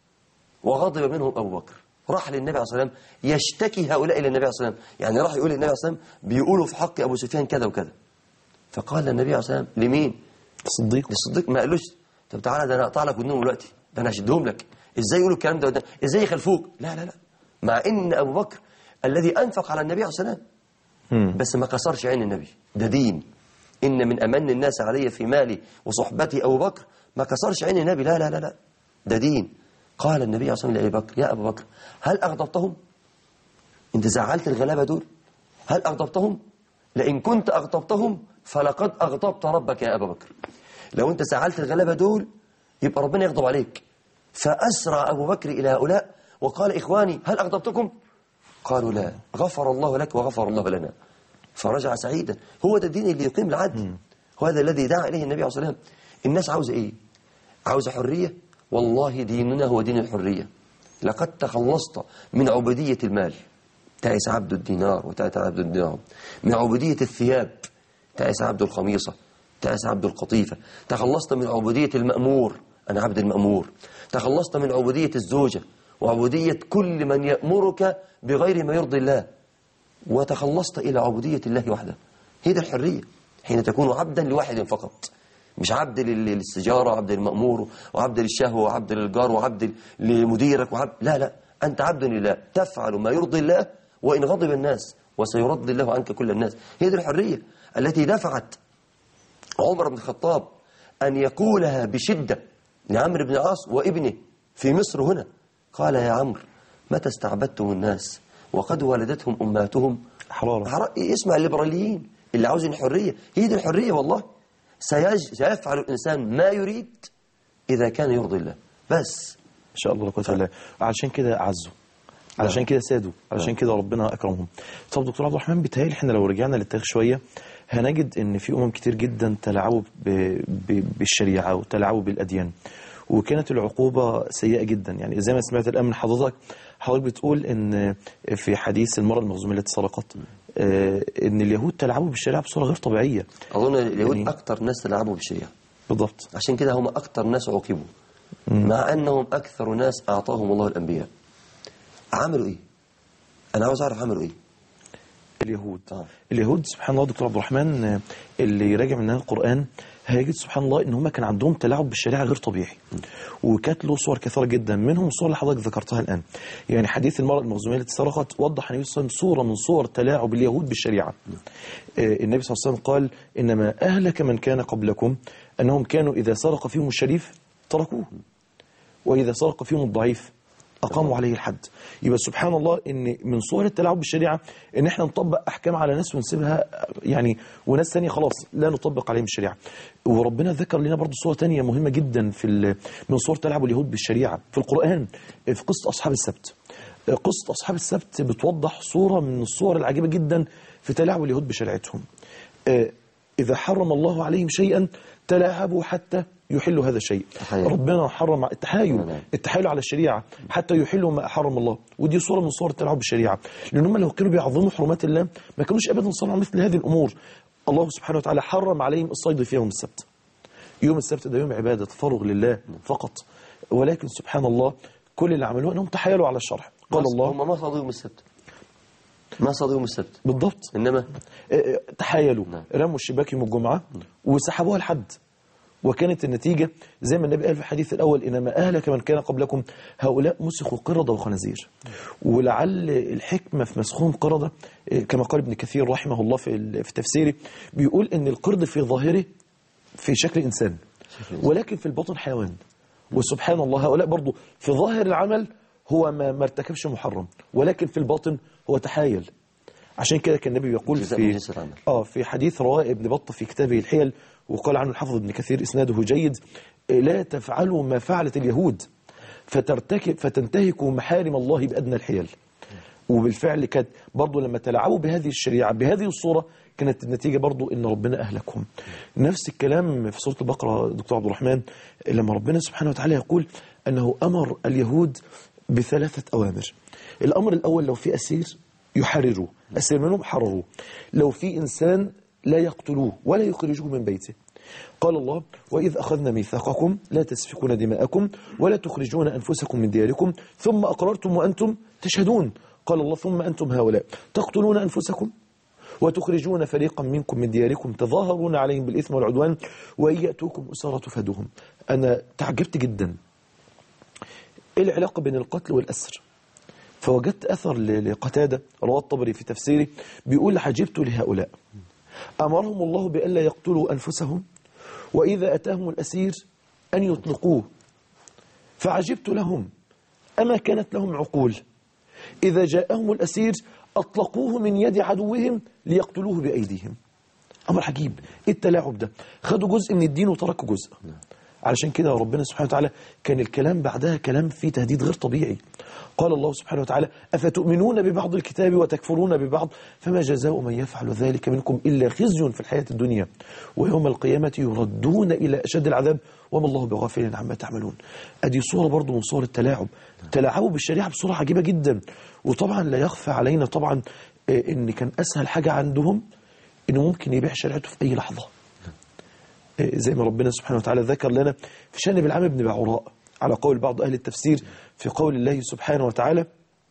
وغضب منهم أبو بكر راح للنبي عليه الصلاة والسلام يشتكي هؤلاء إلى النبي عليه الصلاة والسلام يعني راح يقول للنبي عليه الصلاة والسلام بيقولوا في حق أبو سفيان كذا وكذا فقال النبي عليه الصلاة والسلام لمين الصديق للصديق ما قالوش طب تعالى ده انا اقطع لك ودنهم دلوقتي ده انا هشدهم لك ازاي يقولوا الكلام ده قدام ازاي يخلفوك لا لا لا مع ان ابو بكر الذي انفق على النبي عليه الصلاه والسلام مم. بس ما كسرش عين النبي ده دين ان من امن الناس علي في مالي وصحبتي ابو بكر ما كسرش عين النبي لا لا لا لا ده دين قال النبي عليه الصلاه والسلام لابي بكر يا ابو بكر هل اغضبتهم انت زعلت الغلابه دول هل اغضبتهم لئن كنت اغضبتهم فلقد اغضبت ربك يا ابا بكر لو انت زعلت الغلابه دول يبقى ربنا يغضب عليك فاسرع ابو بكر الى هؤلاء وقال اخواني هل اغضبتكم قالوا لا غفر الله لك وغفر الله لنا فرجع سعيدا هو ده الدين اللي يقيم العدل وهذا الذي دعا اليه النبي عليه الصلاه والسلام الناس عاوزه ايه عاوزه حريه والله ديننا هو دين الحريه لقد تخلصت من عبوديه المال تعس عبد الدينار وتعس عبد الدينار من عبوديه الثياب تعس عبد الخميصه تعس عبد القطيفه تخلصت من عبوديه المامور انا عبد المامور تخلصت من عبوديه الزوجه وعبوديه كل من يامرك بغير ما يرضي الله وتخلصت إلى عبودية الله وحده هي دي الحرية حين تكون عبدا لواحد فقط مش عبد لل- للسجارة وعبد للمأمور وعبد للشهوة وعبد للجار وعبد لمديرك وعبد لا لا أنت عبد لله تفعل ما يرضي الله وإن غضب الناس وسيرضي الله عنك كل الناس هي دي الحرية التي دفعت عمر بن الخطاب أن يقولها بشدة لعمرو بن العاص وابنه في مصر هنا قال يا عمرو متى استعبدتم الناس وقد ولدتهم أمهاتهم حرارة حر- اسمع الليبراليين اللي عاوزين الحرية هي دي الحرية والله سيج... سيفعل الإنسان ما يريد إذا كان يرضي الله بس إن شاء الله لا قوة إلا بالله علشان كده عزوا علشان كده سادوا علشان كده ربنا أكرمهم طب دكتور عبد الرحمن بيتهيألي احنا لو رجعنا للتاريخ شوية هنجد ان في أمم كتير جدا تلاعبوا ب... ب... بالشريعة وتلاعبوا بالأديان وكانت العقوبة سيئة جدا يعني زي ما سمعت الآن من حضرتك حضرتك بتقول ان في حديث المرأة المخزومية التي سرقت آه، ان اليهود تلعبوا بالشريعة بصورة غير طبيعية أظن اليهود يعني- أكثر ناس تلعبوا بالشريعة بالضبط عشان كده هم أكثر ناس عوقبوا مع أنهم أكثر ناس أعطاهم الله الأنبياء عملوا إيه؟ أنا عاوز أعرف عملوا إيه؟ اليهود آه. اليهود سبحان الله دكتور عبد الرحمن آه، اللي يراجع من القرآن هيجد سبحان الله ان هم كان عندهم تلاعب بالشريعه غير طبيعي وكانت له صور كثيره جدا منهم الصور اللي حضرتك ذكرتها الان يعني حديث المراه المخزوميه التي سرقت وضح النبي صلى الله عليه وسلم صوره من صور تلاعب اليهود بالشريعه آه، النبي صلى الله عليه وسلم قال انما اهلك من كان قبلكم انهم كانوا اذا سرق فيهم الشريف تركوه واذا سرق فيهم الضعيف أقاموا عليه الحد يبقى سبحان الله إن من صور التلاعب بالشريعة إن إحنا نطبق أحكام على ناس ونسيبها يعني وناس ثانية خلاص لا نطبق عليهم الشريعة وربنا ذكر لنا برضو صورة تانية مهمة جدا في ال- من صور تلاعب اليهود بالشريعة في القرآن في قصة أصحاب السبت قصة أصحاب السبت بتوضح صورة من الصور العجيبة جدا في تلاعب اليهود بشريعتهم آه، إذا حرم الله عليهم شيئا تلاعبوا حتى يحلوا هذا الشيء تحايل. ربنا حرم التحايل نعم. التحايل على الشريعة حتى يحلوا ما حرم الله ودي صورة من صور التلاعب بالشريعة لأن هم لو كانوا بيعظموا حرمات الله ما كانوش أبدا صنعوا مثل هذه الأمور الله سبحانه وتعالى حرم عليهم الصيد في يوم السبت يوم السبت ده يوم عبادة تفرغ لله فقط ولكن سبحان الله كل اللي عملوه أنهم تحايلوا على الشرع قال الله هم ما صادوا يوم السبت ما صادوا يوم السبت بالضبط إنما آه، تحايلوا نعم. رموا الشباك يوم الجمعة وسحبوها لحد وكانت النتيجة زي ما النبي قال في الحديث الأول إنما أهلك من كان قبلكم هؤلاء مسخوا قردة وخنازير ولعل الحكمة في مسخهم قردة آه، كما قال ابن كثير رحمه الله في ال- في تفسيره بيقول إن القرد في ظاهره في شكل إنسان ولكن في الباطن حيوان وسبحان الله هؤلاء برضو في ظاهر العمل هو ما ما ارتكبش محرم ولكن في الباطن هو تحايل عشان كده كان النبي يقول جزاء من في جنس العمل. اه في حديث رواه ابن بطة في كتابه الحيل وقال عنه الحافظ ابن كثير اسناده جيد لا تفعلوا ما فعلت اليهود فترتكب فتنتهكوا محارم الله بأدنى الحيل وبالفعل كانت برضو لما تلعبوا بهذه الشريعة بهذه الصورة كانت النتيجة برضو ان ربنا أهلكهم نفس الكلام في سورة البقرة دكتور عبد الرحمن لما ربنا سبحانه وتعالى يقول أنه أمر اليهود بثلاثة أوامر الأمر الأول لو في أسير يحرروه أسير منهم حرروه لو في إنسان لا يقتلوه ولا يخرجوه من بيته قال الله وإذ أخذنا ميثاقكم لا تسفكون دماءكم ولا تخرجون أنفسكم من دياركم ثم أقررتم وأنتم تشهدون قال الله ثم أنتم هؤلاء تقتلون أنفسكم وتخرجون فريقا منكم من دياركم تظاهرون عليهم بالإثم والعدوان وإن يأتوكم أسارى تفادوهم أنا تعجبت جدا إيه العلاقة بين القتل والأسر فوجدت أثر ل- لقتادة رواه الطبري في تفسيره بيقول عجبت لهؤلاء أمرهم الله بألا يقتلوا أنفسهم وإذا أتاهم الأسير أن يطلقوه فعجبت لهم أما كانت لهم عقول إذا جاءهم الأسير أطلقوه من يد عدوهم ليقتلوه بأيديهم أمر عجيب إيه التلاعب ده خدوا جزء من الدين وتركوا جزء علشان كده ربنا سبحانه وتعالى كان الكلام بعدها كلام فيه تهديد غير طبيعي قال الله سبحانه وتعالى أفتؤمنون ببعض الكتاب وتكفرون ببعض فما جزاء من يفعل ذلك منكم إلا خزي في الحياة الدنيا ويوم القيامة يردون إلى أشد العذاب وما الله بغافل عما تعملون أدي صورة برضو من صور التلاعب تلاعبوا بالشريعة بصورة عجيبة جدا وطبعا لا يخفى علينا طبعا آه، إن كان أسهل حاجة عندهم إنه ممكن يبيع شريعته في أي لحظة زي ما ربنا سبحانه وتعالى ذكر لنا في شأن بالعام بن بعوراء على قول بعض أهل التفسير في قول الله سبحانه وتعالى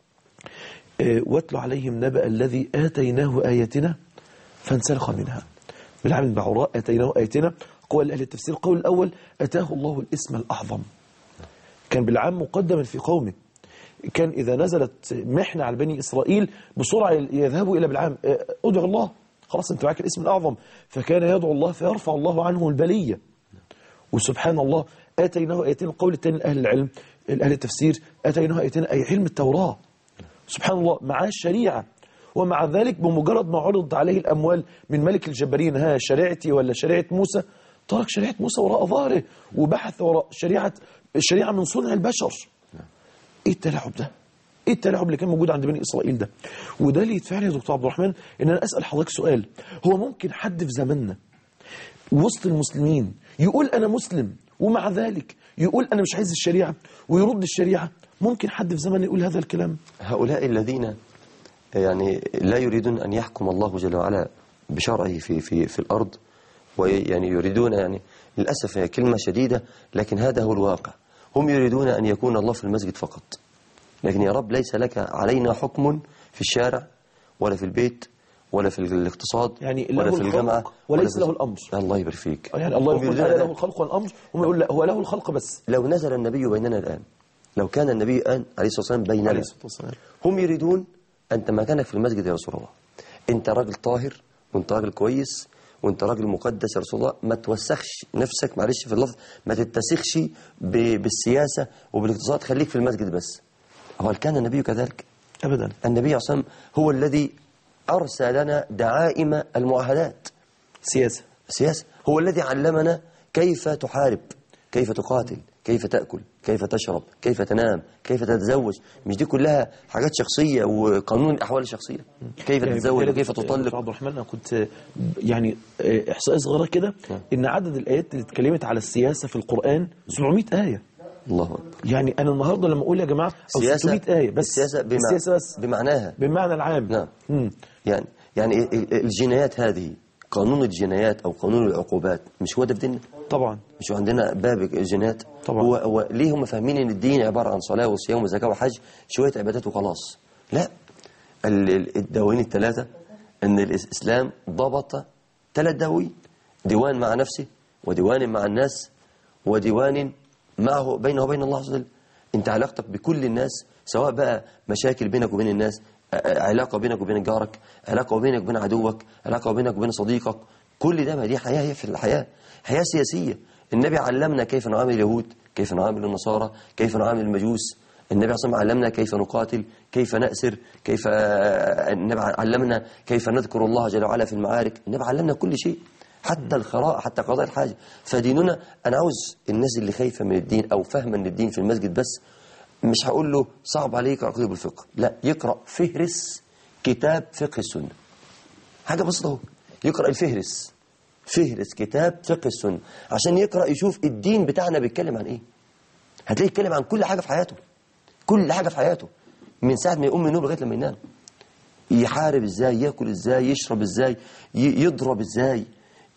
آه، واتل عليهم نبأ الذي آتيناه آياتنا فانسلخ منها بالعام بن بعوراء آتيناه آياتنا قول أهل التفسير القول الأول أتاه الله الاسم الأعظم كان بالعام مقدما في قومه كان إذا نزلت محنة على بني إسرائيل بسرعة يذهبوا إلى بالعام آه، ادعوا الله خلاص أنت معاك الاسم الأعظم فكان يدعو الله فيرفع الله عنه البلية وسبحان الله آتيناه آيتين القول الثاني لأهل العلم أهل التفسير آتيناه آيتين أي علم التوراة سبحان الله معاه الشريعة ومع ذلك بمجرد ما عرض عليه الأموال من ملك الجبارين ها شريعتي ولا شريعة موسى ترك شريعة موسى وراء ظهره وبحث وراء شريعة الشريعة من صنع البشر ايه التلاعب ده ايه التلاعب اللي كان موجود عند بني اسرائيل ده وده اللي يدفعني يا دكتور عبد الرحمن ان انا اسال حضرتك سؤال هو ممكن حد في زماننا وسط المسلمين يقول انا مسلم ومع ذلك يقول انا مش عايز الشريعه ويرد الشريعه ممكن حد في زماننا يقول هذا الكلام هؤلاء الذين يعني لا يريدون أن يحكم الله جل وعلا بشرعه في في في الأرض ويعني يريدون يعني للأسف هي كلمة شديدة لكن هذا هو الواقع هم يريدون أن يكون الله في المسجد فقط لكن يا رب ليس لك علينا حكم في الشارع ولا في البيت ولا في الاقتصاد يعني ولا له في الجامعة الخلق وليس ولا في- له الأمر. الله يبارك فيك يعني الله هم يقول يريدون انا أن- له الخلق والامر هم يقول لا هو له الخلق بس لو نزل النبي بيننا الآن لو كان النبي الآن عليه الصلاة والسلام بيننا عليه الصلاه والسلام هم يريدون أنت مكانك في المسجد يا رسول الله أنت راجل طاهر وأنت راجل كويس وأنت راجل مقدس يا رسول الله ما توسخش نفسك معلش في اللفظ ما تتسخش ب- بالسياسة وبالاقتصاد خليك في المسجد بس هل كان النبي كذلك أبدا النبي صلى الله عليه وسلم هو الذي أرسل لنا دعائم المعاهدات سياسة السياسة هو الذي علمنا كيف تحارب كيف تقاتل كيف تأكل كيف تشرب كيف تنام كيف تتزوج مش دي كلها حاجات شخصية وقانون الأحوال الشخصية كيف يعني تتزوج بالتالي وكيف دكتور تطلق عبد الرحمن أنا كنت يعني آه، إحصائية صغيرة كده نعم. إن عدد الآيات اللي اتكلمت على السياسة في القرآن 700 آية الله أكبر يعني أنا النهاردة لما أقول يا جماعة أو 600 آية بس السياسة, بمع... السياسة بس بمعناها بالمعنى العام نعم. مم. يعني يعني ال- ال- الجنايات هذه قانون الجنايات أو قانون العقوبات مش هو ده في ديننا طبعا مش عندنا باب الجنايات طبعا. هو, هو ليه هم فاهمين ان الدين عباره عن صلاه وصيام وزكاه وحج شويه عبادات وخلاص لا ال- ال- الدواوين الثلاثه ان الاسلام ضبط ثلاث دواوين ديوان مع نفسه وديوان مع الناس وديوان معه بينه وبين الله عز وجل انت علاقتك بكل الناس سواء بقى مشاكل بينك وبين الناس ع- علاقه بينك وبين جارك علاقه بينك وبين عدوك علاقه بينك وبين صديقك كل ده ما دي حياه هي في الحياه حياه سياسيه النبي علمنا كيف نعامل اليهود كيف نعامل النصارى كيف نعامل المجوس النبي صلى الله عليه وسلم علمنا كيف نقاتل كيف نأسر كيف آه، النبي علمنا كيف نذكر الله جل وعلا في المعارك النبي علمنا كل شيء حتى الخراء حتى قضاء الحاجة فديننا أنا عاوز الناس اللي خايفة من الدين أو فاهمة من الدين في المسجد بس مش هقول له صعب عليك يقرأ كتب الفقه لا يقرأ فهرس كتاب فقه السنة حاجة بسيطة اهو يقرأ الفهرس فهرس كتاب فقه السنة عشان يقرأ يشوف الدين بتاعنا بيتكلم عن ايه هتلاقيه يتكلم عن كل حاجة في حياته كل حاجة في حياته من ساعة ما يقوم من النوم لغاية لما ينام يحارب ازاي ياكل ازاي يشرب ازاي ي- يضرب ازاي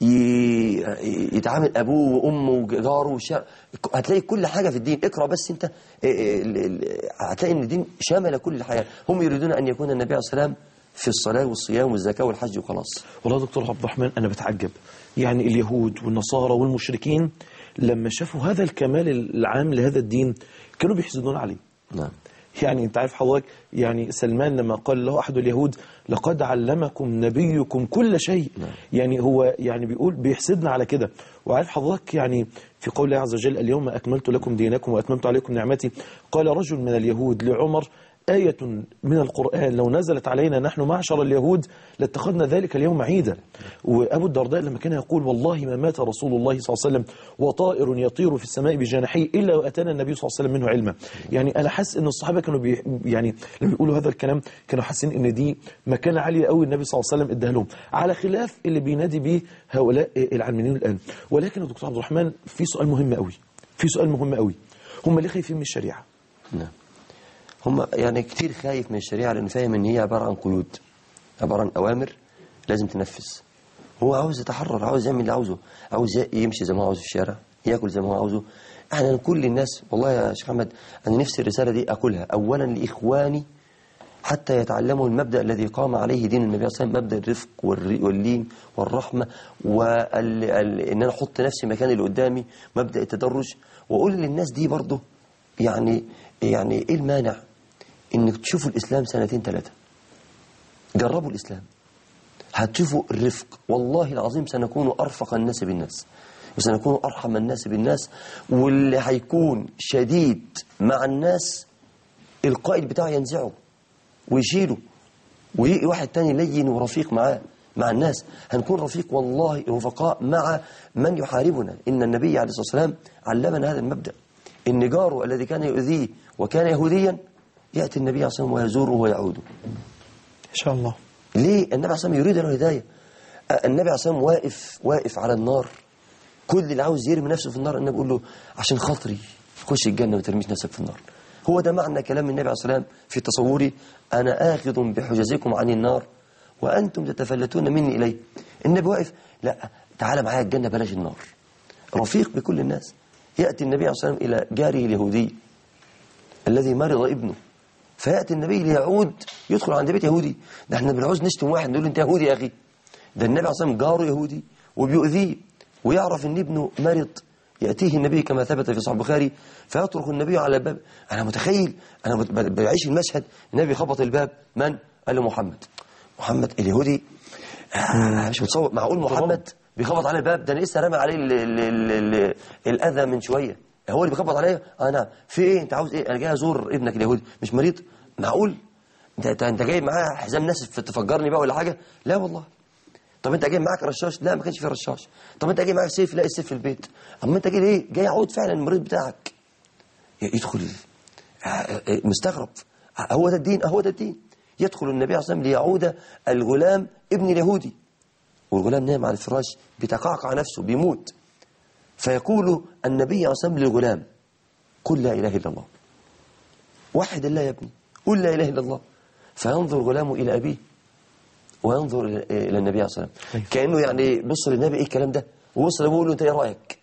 ي- يتعامل ابوه وامه وجاره وشا... هتلاقي كل حاجه في الدين اقرا بس انت إيه ال- ال- هتلاقي ان الدين شمل كل الحياه هم يريدون ان يكون النبي عليه الصلاه والسلام في الصلاه والصيام والزكاه والحج وخلاص والله يا دكتور عبد الرحمن أنا بتعجب يعني اليهود والنصارى والمشركين لما شافوا هذا الكمال العام لهذا الدين كانوا بيحسدون عليه نعم يعني انت عارف حضرتك يعني سلمان لما قال له احد اليهود لقد علمكم نبيكم كل شيء نعم. يعني هو يعني بيقول بيحسدنا على كده وعارف حضرتك يعني في قول الله عز وجل اليوم اكملت لكم دينكم واتممت عليكم نعمتي قال رجل من اليهود لعمر آية من القرآن لو نزلت علينا نحن معشر اليهود لاتخذنا ذلك اليوم عيدا وأبو الدرداء لما كان يقول والله ما مات رسول الله صلى الله عليه وسلم وطائر يطير في السماء بجناحيه إلا وأتانا النبي صلى الله عليه وسلم منه علما يعني أنا حاسس إن الصحابة كانوا بي يعني لما بيقولوا هذا الكلام كانوا حاسين إن دي مكانة عالية قوي النبي صلى الله عليه وسلم اداها لهم على خلاف اللي بينادي به هؤلاء العلمانيين الآن ولكن يا دكتور عبد الرحمن في سؤال مهم قوي في سؤال مهم قوي هم ليه خايفين من الشريعة نعم هم يعني كتير خايف من الشريعة لأنه فاهم إن هي عبارة عن قيود عبارة عن أوامر لازم تنفذ هو عاوز يتحرر عاوز يعمل اللي عاوزه عاوز يمشي زي ما هو عاوز في الشارع ياكل زي ما هو عاوزه احنا كل الناس والله يا شيخ محمد انا نفسي الرساله دي اقولها اولا لاخواني حتى يتعلموا المبدا الذي قام عليه دين النبي صلى الله عليه وسلم مبدا الرفق والر- واللين والرحمه وان انا احط نفسي مكان اللي قدامي مبدا التدرج واقول للناس دي برضه يعني يعني ايه المانع انك تشوفوا الاسلام سنتين ثلاثه جربوا الاسلام هتشوفوا الرفق والله العظيم سنكون أرفق الناس بالناس وسنكون أرحم الناس بالناس واللي هيكون شديد مع الناس القائد بتاعه ينزعه ويشيله ويجي واحد تاني لين ورفيق معاه مع الناس هنكون رفيق والله رفقاء مع من يحاربنا إن النبي عليه الصلاة والسلام علمنا هذا المبدأ إن جاره الذي كان يؤذيه وكان يهوديا يأتي النبي عليه الصلاة والسلام ويزوره ويعوده إن شاء الله ليه النبي عليه الصلاة والسلام يريد له هداية أه، النبي عليه الصلاة والسلام واقف واقف على النار كل اللي عاوز يرمي نفسه في النار النبي بيقول له عشان خاطري خش الجنة ما ترميش نفسك في النار هو ده معنى كلام النبي عليه الصلاة والسلام في تصوري أنا آخذ بحجزكم عن النار وأنتم تتفلتون مني إليه النبي واقف لا تعال معايا الجنة بلاش النار رفيق بكل الناس يأتي النبي عليه الصلاة والسلام إلى جاره اليهودي الذي مرض ابنه فيأتي النبي ليعود يدخل عند بيت يهودي ده احنا بنعوز نشتم واحد نقول له انت يهودي يا اخي ده النبي عليه الصلاه والسلام جاره يهودي وبيؤذيه ويعرف ان ابنه مرض يأتيه النبي كما ثبت في صحيح البخاري فيطرق النبي على الباب أنا متخيل أنا بت- ب- بعيش المشهد النبي خبط الباب من؟ قال له محمد محمد اليهودي آه مش متصور معقول محمد بيخبط على الباب ده انا لسه رامي عليه ال ال ال ال الأذى من شوية هو اللي بيخبط عليا انا في ايه انت عاوز ايه انا جاي ازور ابنك اليهودي مش مريض معقول انت انت, انت جاي معاه حزام ناسف تفجرني بقى ولا حاجه لا والله طب انت جاي معاك رشاش لا ما كانش في رشاش طب انت جاي معاك سيف لا السيف في البيت اما انت جاي ليه جاي اعود فعلا المريض بتاعك يدخل مستغرب هو ده الدين هو ده الدين يدخل النبي عليه الصلاه والسلام ليعود الغلام ابن اليهودي والغلام نام على الفراش بيتقعقع نفسه بيموت فيقول النبي عليه الصلاه والسلام للغلام قل لا اله الا الله وحد الله يا ابني قل لا اله الا الله فينظر الغلام الى ابيه وينظر الى إلى النبي عليه الصلاه والسلام كانه يعني بص للنبي ايه الكلام ده وبص له بيقول له انت ايه رايك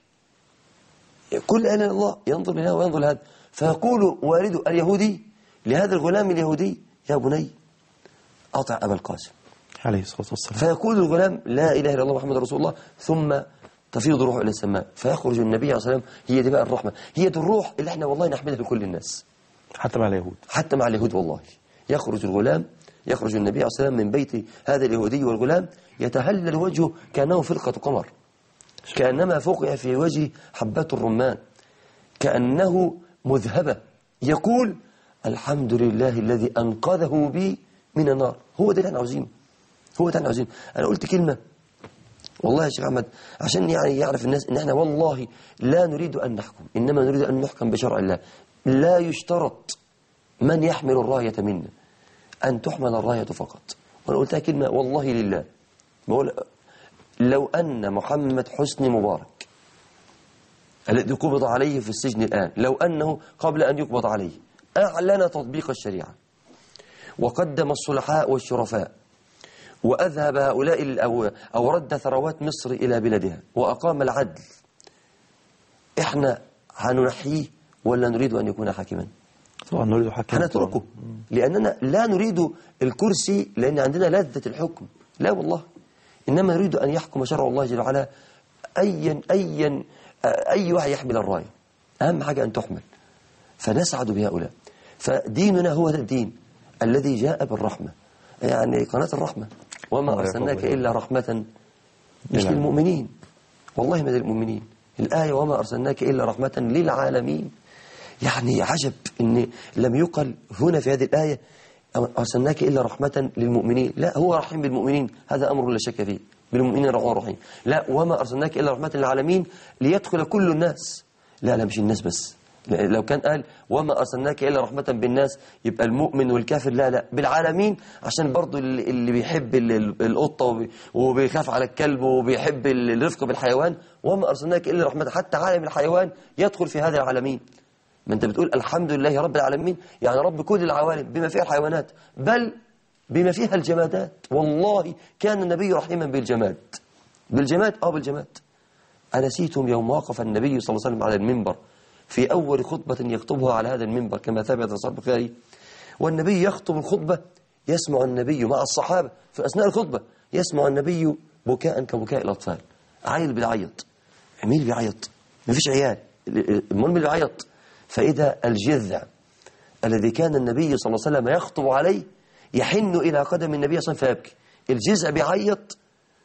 قل لا اله الا الله ينظر لهذا وينظر لهذا فيقول والده اليهودي لهذا الغلام اليهودي يا بني اطع ابا القاسم عليه الصلاة والسلام فيقول الغلام لا اله الا الله محمد رسول الله ثم تفيض روحه الى السماء فيخرج النبي عليه الصلاه والسلام هي دي بقى الرحمه هي دي الروح اللي احنا والله نحمدها لكل الناس حتى مع اليهود حتى مع اليهود والله يخرج الغلام يخرج النبي عليه الصلاه والسلام من بيت هذا اليهودي والغلام يتهلل وجهه كانه فرقه قمر كانما فقع في وجهه حبات الرمان كانه مذهبه يقول الحمد لله الذي انقذه بي من النار هو ده اللي احنا عاوزينه هو ده اللي احنا عاوزينه انا قلت كلمه والله يا شيخ احمد عشان يعني يعرف الناس ان احنا والله لا نريد ان نحكم انما نريد ان نحكم بشرع الله لا يشترط من يحمل الرايه منا ان تحمل الرايه فقط وانا قلتها كلمه والله لله بقول لو ان محمد حسني مبارك الذي قبض عليه في السجن الان لو انه قبل ان يقبض عليه اعلن تطبيق الشريعه وقدم الصلحاء والشرفاء وأذهب هؤلاء ال- أو, أو رد ثروات مصر إلى بلادها وأقام العدل إحنا هننحيه ولا نريد أن يكون حاكما طبعا نريد حكم هنتركه لأننا لا نريد الكرسي لأن عندنا لذة الحكم لا والله إنما نريد أن يحكم شرع الله جل وعلا أيا أيا أي واحد يحمل الراية أهم حاجة أن تحمل فنسعد بهؤلاء فديننا هو هذا الدين الذي جاء بالرحمة يعني قناة الرحمة وما الله أرسلناك يحفظك. إلا رحمة مش للعالمين. للمؤمنين والله ما للمؤمنين الآية وما أرسلناك إلا رحمة للعالمين يعني عجب إن لم يقل هنا في هذه الآية أرسلناك إلا رحمة للمؤمنين لا هو رحيم بالمؤمنين هذا أمر لا شك فيه بالمؤمنين رحمة رحيم لا وما أرسلناك إلا رحمة للعالمين ليدخل كل الناس لا لا مش الناس بس لا- لو كان قال وما أرسلناك إلا رحمة بالناس يبقى المؤمن والكافر لا لا بالعالمين عشان برضو اللي اللي بيحب ال- ال- القطة وبي- وبيخاف على الكلب وبيحب ال- الرفق بالحيوان وما أرسلناك إلا رحمة حتى عالم الحيوان يدخل في هذا العالمين ما أنت بتقول الحمد لله رب العالمين يعني رب كل العوالم بما فيها الحيوانات بل بما فيها الجمادات والله كان النبي رحيما بالجماد بالجماد اه بالجماد أنسيتم يوم وقف النبي صلى الله عليه وسلم على المنبر في أول خطبة يخطبها على هذا المنبر كما ثبت في صحيح البخاري والنبي يخطب الخطبة يسمع النبي مع الصحابة في أثناء الخطبة يسمع النبي بكاء كبكاء الأطفال عيل بيعيط مين اللي بيعيط؟ مفيش عيال المهم اللي بيعيط فإذا الجذع الذي كان النبي صلى الله عليه وسلم يخطب عليه يحن إلى قدم النبي صلى الله عليه وسلم فيبكي الجذع بيعيط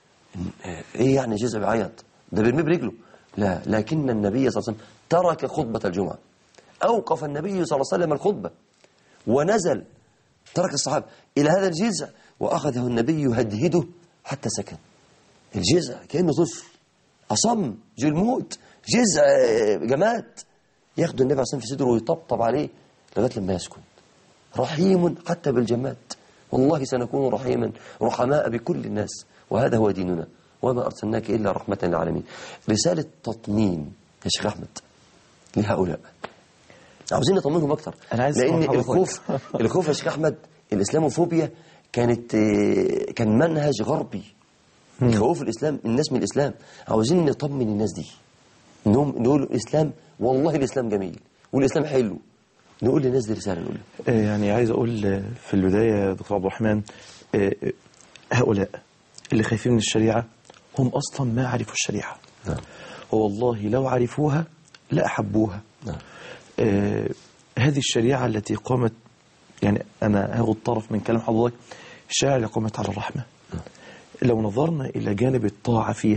ايه يعني جزء بيعيط ده بيرميه برجله لا لكن النبي صلى الله عليه وسلم ترك خطبة الجمعة أوقف النبي صلى الله عليه وسلم الخطبة ونزل ترك الصحابة إلى هذا الجزء وأخذه النبي يهدهده حتى سكن الجزء كأنه طفل أصم جلمود جزء آه، جماد ياخده النبي عليه الصلاة والسلام في صدره ويطبطب عليه لغاية لما يسكن رحيم حتى بالجماد والله سنكون رحيما رحماء بكل الناس وهذا هو ديننا وما أرسلناك إلا رحمة للعالمين رسالة تطمين يا شيخ أحمد لهؤلاء عاوزين نطمنهم أكثر أنا عايز لأن أسمع حضرتك. الخوف الخوف يا شيخ أحمد الإسلاموفوبيا كانت آه، كان منهج غربي خوف الإسلام الناس من الإسلام عاوزين نطمن الناس دي نقول نقول الإسلام والله الإسلام جميل والإسلام حلو نقول للناس دي رسالة نقول لهم. آه، يعني عايز أقول آه، في البداية يا دكتور عبد الرحمن آه، آه، هؤلاء اللي خايفين من الشريعة هم أصلا ما عرفوا الشريعة نعم. والله لو عرفوها لأحبوها نعم. آه، هذه الشريعة التي قامت يعني أنا هاخد طرف من كلام حضرتك الشريعة اللي قامت على الرحمة لو نظرنا إلى جانب الطاعة فيها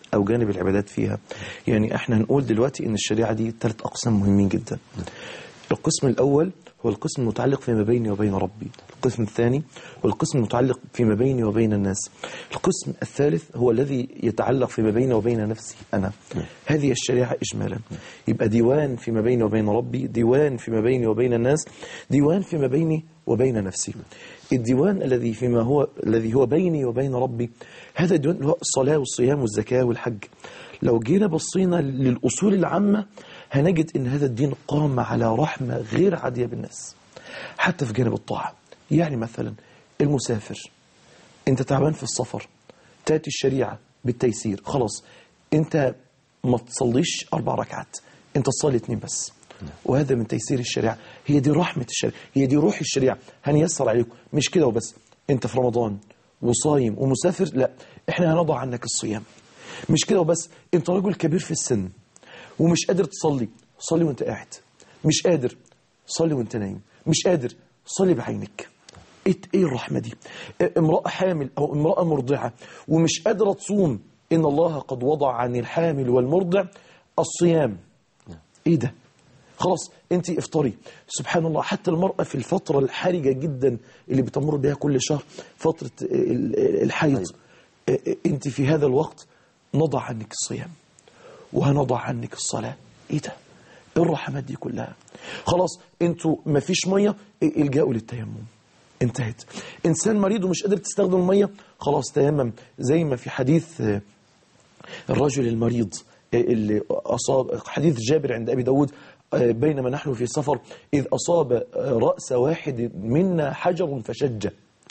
أو جانب العبادات فيها يعني احنا هنقول دلوقتي ان الشريعة دي ثلاث أقسام مهمين جدا القسم الأول هو القسم المتعلق فيما بيني وبين ربي القسم الثاني هو القسم المتعلق فيما بيني وبين الناس القسم الثالث هو الذي يتعلق فيما بيني وبين نفسي أنا هذه الشريعة إجمالا يبقى ديوان فيما بيني وبين ربي ديوان فيما بيني وبين الناس ديوان فيما بيني وبين نفسي الديوان الذي فيما هو الذي هو بيني وبين ربي هذا الديوان اللي هو الصلاة والصيام والزكاة والحج لو جينا بصينا للأصول العامة هنجد ان هذا الدين قام على رحمة غير عادية بالناس حتى في جانب الطاعة يعني مثلا المسافر انت تعبان في السفر تأتي الشريعة بالتيسير خلاص انت ما تصليش أربع ركعات انت تصلي اتنين بس وهذا من تيسير الشريعة هي دي رحمة الشريعة هي دي روح الشريعة هنيسر عليكم مش كده وبس انت في رمضان وصايم ومسافر لا احنا هنضع عنك الصيام مش كده وبس انت رجل كبير في السن ومش قادر تصلي صلي وانت قاعد مش قادر صلي وانت نايم مش قادر صلي بعينك ايه ايه الرحمه دي امراه حامل او امراه مرضعه ومش قادره تصوم ان الله قد وضع عن الحامل والمرضع الصيام ايه ده خلاص انت افطري سبحان الله حتى المرأة في الفترة الحرجة جدا اللي بتمر بها كل شهر فترة ال- الحيض انت في هذا الوقت نضع عنك الصيام وهنضع عنك الصلاة ايه ده ايه الرحمات دي كلها خلاص انتوا مفيش مية الجاءوا للتيمم انتهت انسان مريض ومش قادر تستخدم المية خلاص تيمم زي ما في حديث آه، الرجل المريض اللي أصاب حديث جابر عند أبي داود آه، بينما نحن في سفر إذ أصاب آه، رأس واحد منا حجر فشج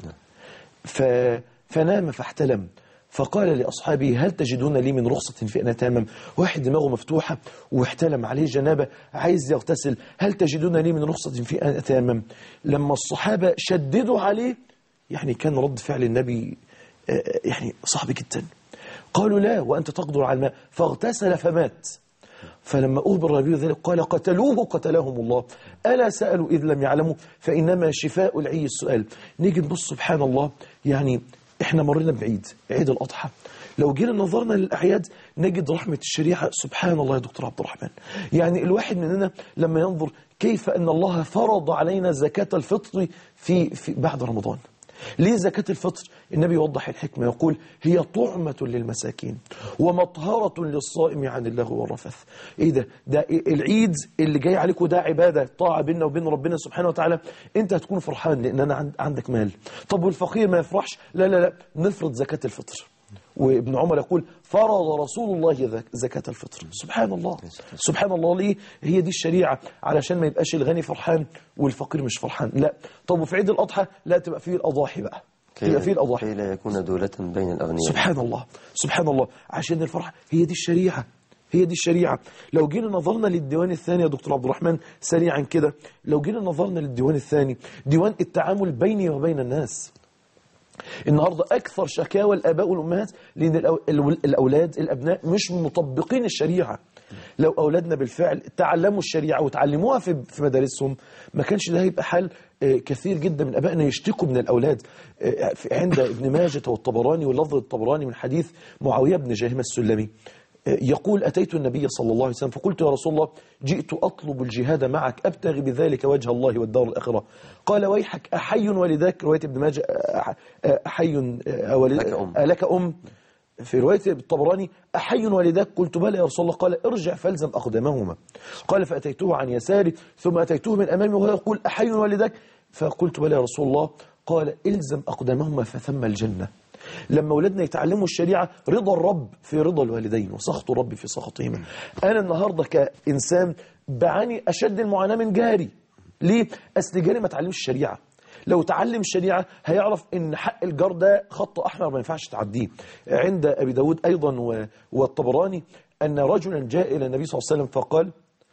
ف... فنام فاحتلم فقال لأصحابه هل تجدون لي من رخصة في أن أتامم واحد دماغه مفتوحة واحتلم عليه جنابة عايز يغتسل هل تجدون لي من رخصة في أن أتامم لما الصحابة شددوا عليه يعني كان رد فعل النبي آه، يعني صعب جدا قالوا لا وأنت تقدر على الماء فاغتسل فمات فلما أخبر النبي ذلك قال قتلوه قتلهم الله ألا سألوا إذ لم يعلموا فإنما شفاء العي السؤال نيجي نبص سبحان الله يعني إحنا مرينا بعيد عيد الأضحى لو جينا نظرنا للأعياد نجد رحمة الشريعة سبحان الله يا دكتور عبد الرحمن يعني الواحد مننا لما ينظر كيف أن الله فرض علينا زكاة الفطر في, في بعد رمضان ليه زكاة الفطر النبي يوضح الحكمة يقول هي طعمة للمساكين ومطهرة للصائم عن اللغو والرفث ايه ده ده العيد اللي جاي عليكم ده عبادة طاعة بيننا وبين ربنا سبحانه وتعالى انت هتكون فرحان لان انا عند عندك مال طب والفقير ما يفرحش لا لا لا نفرض زكاة الفطر وابن عمر يقول فرض رسول الله ذك- زكاة الفطر سبحان الله سبحان الله ليه هي دي الشريعة علشان ما يبقاش الغني فرحان والفقير مش فرحان لا طب وفي عيد الأضحى لا تبقى فيه الأضاحي بقى تبقى فيه الأضاحي كي لا يكون دولة بين الأغنياء سبحان الله سبحان الله عشان الفرحة هي دي الشريعة هي دي الشريعة لو جينا نظرنا للديوان الثاني يا دكتور عبد الرحمن سريعا كده لو جينا نظرنا للديوان الثاني ديوان التعامل بيني وبين الناس النهاردة أكثر شكاوى الآباء والأمهات لأن الأو- الأول- الأولاد الأبناء مش مطبقين الشريعة لو أولادنا بالفعل تعلموا الشريعة وتعلموها في في مدارسهم ما كانش ده هيبقى حل آه، كثير جدا من أبائنا يشتكوا من الأولاد آه، في- عند ابن ماجة والطبراني واللفظ الطبراني من حديث معاوية بن جاهمة السلمي آه، يقول أتيت النبي صلى الله عليه وسلم فقلت يا رسول الله جئت أطلب الجهاد معك أبتغي بذلك وجه الله والدار الآخرة قال ويحك أحي والداك رواية ابن ماجه أح- أحي والداك لك أم. لك أم في رواية الطبراني أحي والداك قلت بلى يا رسول الله قال ارجع فالزم أقدامهما قال فأتيته عن يساري ثم أتيته من أمامي وهو يقول أحي والداك فقلت بلى يا رسول الله قال الزم أقدامهما فثم الجنة لما أولادنا يتعلموا الشريعة رضا الرب في رضا الوالدين وسخط الرب في سخطهما أنا النهاردة كإنسان بعاني أشد المعاناة من جاري ليه؟ أصل جاري ما تعلمش الشريعة لو تعلم الشريعة هيعرف ان حق الجار ده خط احمر ما ينفعش تعديه عند ابي داود ايضا و- والطبراني ان رجلا جاء الى النبي صلى الله عليه وسلم فقال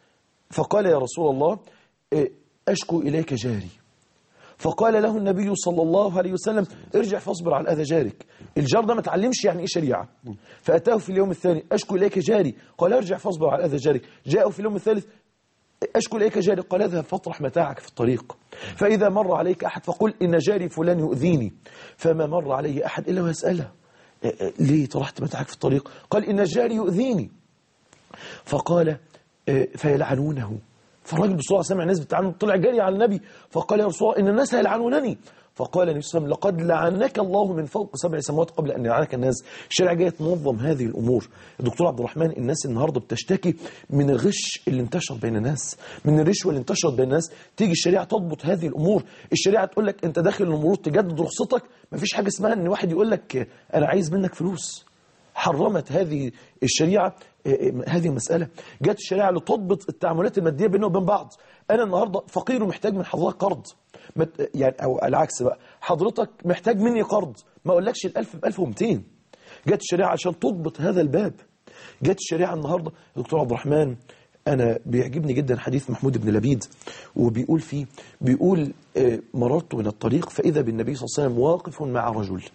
فقال يا رسول الله إيه، اشكو اليك جاري فقال له النبي صلى الله عليه وسلم ارجع فاصبر على اذى جارك الجار ده ما تعلمش يعني ايه شريعه فاتاه في اليوم الثاني اشكو اليك جاري قال ارجع فاصبر على اذى جارك جاءه في اليوم الثالث أشكو إليك جاري قال اذهب فاطرح متاعك في الطريق فإذا مر عليك أحد فقل إن جاري فلان يؤذيني فما مر عليه أحد إلا ويسأله آه، آه، ليه طرحت متاعك في الطريق قال إن الجاري يؤذيني فقال آه، فيلعنونه فالراجل بسرعة سمع الناس بتعنه طلع جري على النبي فقال يا رسول الله إن الناس هيلعنونني فقال النبي صلى الله عليه وسلم لقد لعنك الله من فوق سبع سماوات قبل أن يلعنك الناس الشريعة جاية تنظم هذه الأمور الدكتور عبد الرحمن الناس النهاردة بتشتكي من الغش اللي انتشر بين الناس من الرشوة اللي انتشرت بين الناس تيجي الشريعة تضبط هذه الأمور الشريعة تقول لك أنت داخل المرور تجدد رخصتك مفيش حاجة اسمها أن واحد يقول لك أنا عايز منك فلوس حرمت هذه الشريعة آه، آه، هذه المسألة جت الشريعة لتضبط التعاملات المادية بيننا وبين بعض أنا النهاردة فقير ومحتاج من حضرتك قرض ما ت- يعني أو العكس بقى حضرتك محتاج مني قرض ما أقولكش الألف بألف ومتين جت الشريعة عشان تضبط هذا الباب جت الشريعة النهاردة دكتور عبد الرحمن أنا بيعجبني جدا حديث محمود بن لبيد وبيقول فيه بيقول آه، مررت من الطريق فإذا بالنبي صلى الله عليه وسلم واقف مع رجل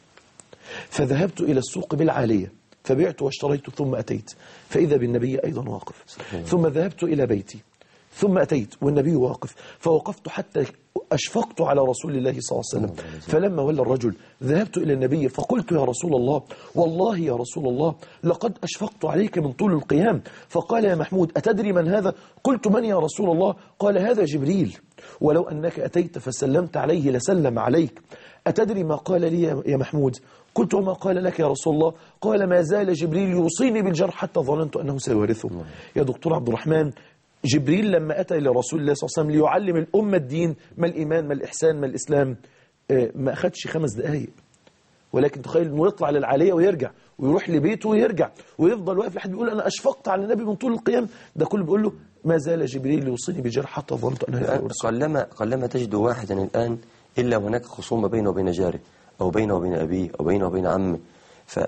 فذهبت إلى السوق بالعالية فبعت واشتريت ثم أتيت فإذا بالنبي أيضا واقف ثم ذهبت إلى بيتي ثم أتيت والنبي واقف فوقفت حتى أشفقت على رسول الله صلى الله عليه وسلم فلما ولى الرجل ذهبت إلى النبي فقلت يا رسول الله والله يا رسول الله لقد أشفقت عليك من طول القيام فقال يا محمود أتدري من هذا قلت من يا رسول الله قال هذا جبريل ولو أنك أتيت فسلمت عليه لسلم عليك أتدري ما قال لي يا- يا محمود قلت وما قال لك يا رسول الله قال ما زال جبريل يوصيني بالجرح حتى ظننت أنه سيورثه يا دكتور عبد الرحمن جبريل لما أتى إلى رسول الله صلى الله عليه وسلم ليعلم الأمة الدين ما الإيمان ما الإحسان ما الإسلام آه، ما أخدش خمس دقايق ولكن تخيل انه يطلع للعاليه ويرجع ويروح لبيته ويرجع ويفضل واقف لحد بيقول انا اشفقت على النبي من طول القيام ده كله بيقول له ما زال جبريل يوصيني بجرح حتى ظننت انه الآن يورثه قلما قلما تجد واحدا الآن إلا هناك خصومة بينه وبين جاره أو بينه وبين أبيه أو بينه وبين عمه ف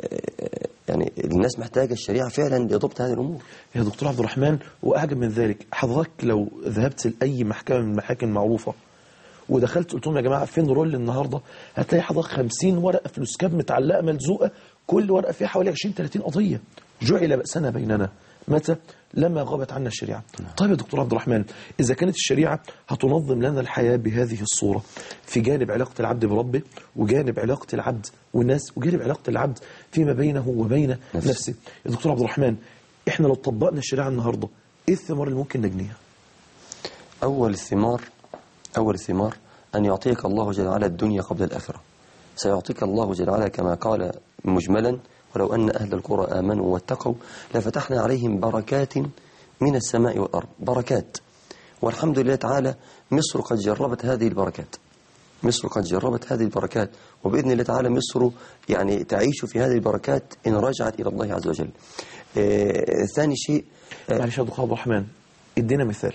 يعني الناس محتاجة الشريعة فعلا لضبط هذه الأمور يا دكتور عبد الرحمن واعجب من ذلك حضرتك لو ذهبت لاي محكمه من المحاكم المعروفه ودخلت قلت لهم يا جماعه فين رول النهارده هتلاقي حضرتك 50 ورقه فلوس كاب متعلقه ملزوقه كل ورقه فيها حوالي 20 30 قضيه جعل بأسنا بيننا متى لما غابت عنا الشريعه طيب يا دكتور عبد الرحمن اذا كانت الشريعه هتنظم لنا الحياه بهذه الصوره في جانب علاقه العبد بربه وجانب علاقه العبد والناس وجانب علاقه العبد فيما بينه وبين نفسه. نفسه يا دكتور عبد الرحمن احنا لو طبقنا الشريعه النهارده ايه الثمار اللي ممكن نجنيها أول الثمار أول الثمار أن يعطيك الله جل وعلا الدنيا قبل الآخرة سيعطيك الله جل وعلا كما قال مجملا ولو أن أهل القرى آمنوا واتقوا لفتحنا عليهم بركات من السماء والأرض بركات والحمد لله تعالى مصر قد جربت هذه البركات مصر قد جربت هذه البركات وبإذن الله تعالى مصر يعني تعيش في هذه البركات إن رجعت إلى الله عز وجل آه ثاني شيء آه معلش يا دكتور عبد الرحمن ادينا مثال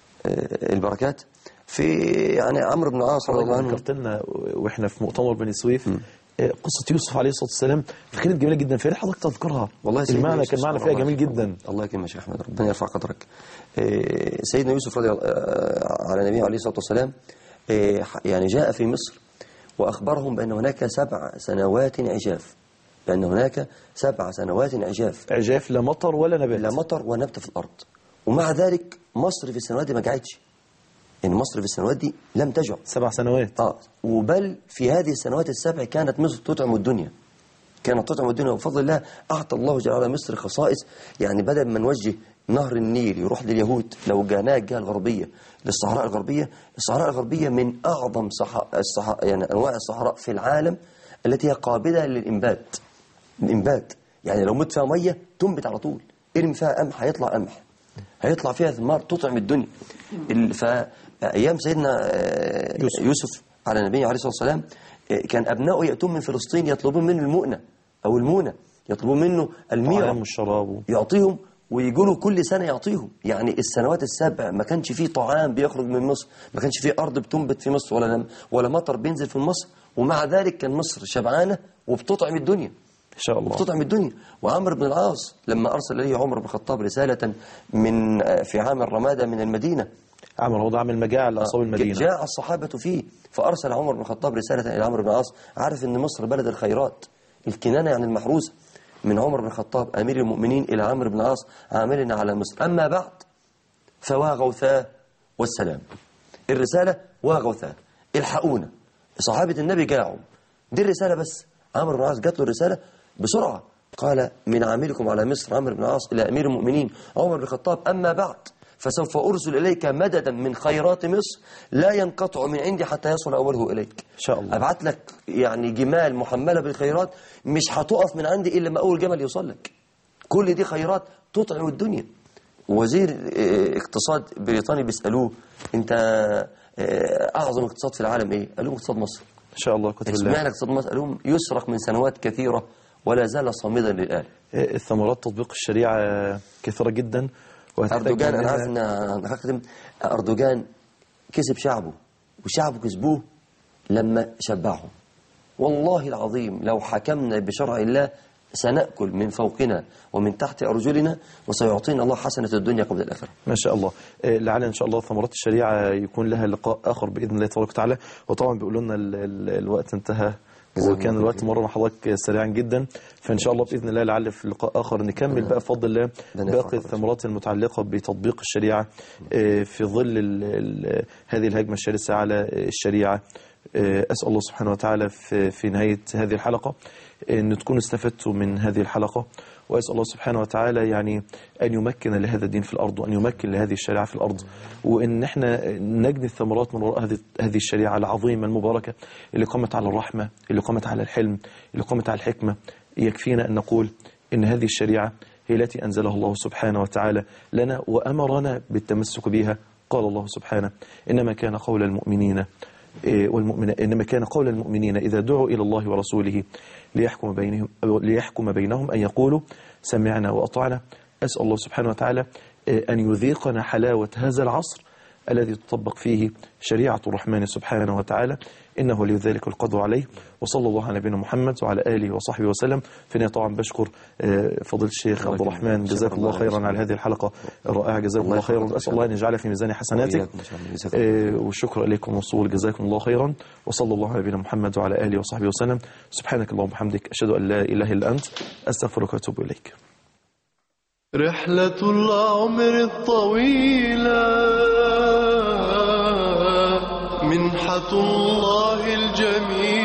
آه البركات في يعني عمرو بن العاص رضي الله حضرتك عنه ذكرت لنا واحنا في مؤتمر بني سويف آه، قصه يوسف عليه الصلاه والسلام فكانت جميله جدا فيا ريت حضرتك تذكرها والله سيدنا المعنى يوسف كان معنى فيها سبحان جميل الله. جدا الله يكرمك يا شيخ احمد ربنا يرفع قدرك آه، سيدنا يوسف رضي الله آه، على النبي عليه الصلاه والسلام آه، يعني جاء في مصر واخبرهم بان هناك سبع سنوات عجاف بان هناك سبع سنوات عجاف عجاف لا مطر ولا نبات لا مطر ونبت في الارض ومع ذلك مصر في السنوات دي ما جاعتش يعني مصر في السنوات دي لم تجع سبع سنوات اه وبل في هذه السنوات السبع كانت مصر تطعم الدنيا كانت تطعم الدنيا وبفضل الله أعطى الله جل وعلا مصر خصائص يعني بدل ما نوجه نهر النيل يروح لليهود لو جاناه الجهة الغربية للصحراء الغربية الصحراء الغربية من أعظم صح... الصح... يعني أنواع الصحراء في العالم التي هي قابلة للإنبات الإنبات يعني لو مت فيها مية تنبت على طول ارمي فيها قمح هيطلع قمح هيطلع فيها ثمار تطعم الدنيا ال- فأيام سيدنا آه، يوسف. يوسف على النبي عليه الصلاة والسلام آه، كان أبنائه يأتون من فلسطين يطلبون منه المؤنة أو المونة يطلبون منه الميرة طعام والشراب يعطيهم ويقولوا كل سنة يعطيهم يعني السنوات السبع ما كانش فيه طعام بيخرج من مصر ما كانش فيه أرض بتنبت في مصر ولا لم ولا مطر بينزل في مصر ومع ذلك كان مصر شبعانة وبتطعم الدنيا ان شاء الله بتطعم الدنيا وعمرو بن العاص لما أرسل إليه عمر بن الخطاب رسالة من في عام الرمادة من المدينة عمل وضع عمل مجاعة لأصحاب المدينة جاء الصحابة فيه فأرسل عمر بن الخطاب رسالة إلى عمرو بن العاص عارف أن مصر بلد الخيرات الكنانة يعني المحروسة من عمر بن الخطاب أمير المؤمنين إلى عمرو بن العاص عاملنا على مصر أما بعد فواغوثاه والسلام الرسالة واغوثاه الحقونا صحابة النبي جاعوا دي الرسالة بس عمرو بن العاص جات له الرسالة بسرعة قال من عاملكم على مصر عمرو بن العاص إلى أمير المؤمنين عمر بن الخطاب أما بعد فسوف أرسل إليك مددا من خيرات مصر لا ينقطع من عندي حتى يصل أوله إليك إن شاء الله. أبعت لك يعني جمال محملة بالخيرات مش هتقف من عندي إلا ما أول جمل يوصل لك كل دي خيرات تطعم الدنيا وزير اه، اقتصاد بريطاني بيسألوه أنت اه، أعظم اقتصاد في العالم إيه؟ قال لهم اقتصاد مصر إن شاء الله كتب الله اسمعنا اقتصاد مصر قال لهم يسرق من سنوات كثيرة ولا زال صامدا للآن آه، ثمرات تطبيق الشريعة كثيرة جدا وهتحتاج أردوغان أنا منها- عارف إن أنا هختم أردوغان كسب شعبه وشعبه كسبوه لما شبعهم والله العظيم لو حكمنا بشرع الله سنأكل من فوقنا ومن تحت أرجلنا وسيعطينا الله حسنة الدنيا قبل الآخرة ما شاء الله آه، لعل ان شاء الله ثمرات الشريعه يكون لها لقاء اخر باذن الله تبارك وتعالى وطبعا بيقولوا لنا ال- ال- الوقت انتهى جزاكم وكان الله الوقت خير. مر مع حضرتك سريعا جدا فان شاء الله باذن الله لعل في لقاء اخر نكمل بقى بفضل الله ربنا باقي يرفع الثمرات المتعلقه بتطبيق الشريعه آه، في ظل ال- ال- هذه الهجمه الشرسه على الشريعه آه، اسال الله سبحانه وتعالى في في نهايه هذه الحلقه ان تكونوا استفدتوا من هذه الحلقه واسال الله سبحانه وتعالى يعني ان يمكن لهذا الدين في الارض وان يمكن لهذه الشريعه في الارض وان احنا نجني الثمرات من وراء هذه هذه الشريعه العظيمه المباركه اللي قامت على الرحمه اللي قامت على الحلم اللي قامت على الحكمه يكفينا ان نقول ان هذه الشريعه هي التي انزلها الله سبحانه وتعالى لنا وامرنا بالتمسك بها قال الله سبحانه انما كان قول المؤمنين إيه، والمؤمن إنما كان قول المؤمنين إذا دعوا إلى الله ورسوله ليحكم بينهم أو ليحكم بينهم أن يقولوا سمعنا وأطعنا أسأل الله سبحانه وتعالى إيه، أن يذيقنا حلاوة هذا العصر الذي تطبق فيه شريعة الرحمن سبحانه وتعالى إنه لذلك القدر عليه وصلى الله على نبينا محمد وعلى آله وصحبه وسلم في النهاية طبعا بشكر آه، فضيلة الشيخ عبد الرحمن شكرا جزاك الله الله خيرا عليك. على هذه الحلقة الرائعة جزاكم الله الله خيرا يحفظك. أسأل الله أن يجعلها في ميزان حسناتك وإياكم إن شاء الله. جزاكم الله آه، والشكر إليكم وصول جزاكم الله خيرا وصلى الله على نبينا محمد وعلى آله وصحبه وسلم سبحانك اللهم وبحمدك أشهد أن لا إله إلا أنت أستغفرك وأتوب إليك رحلة العمر الطويلة منحة الله الجميلة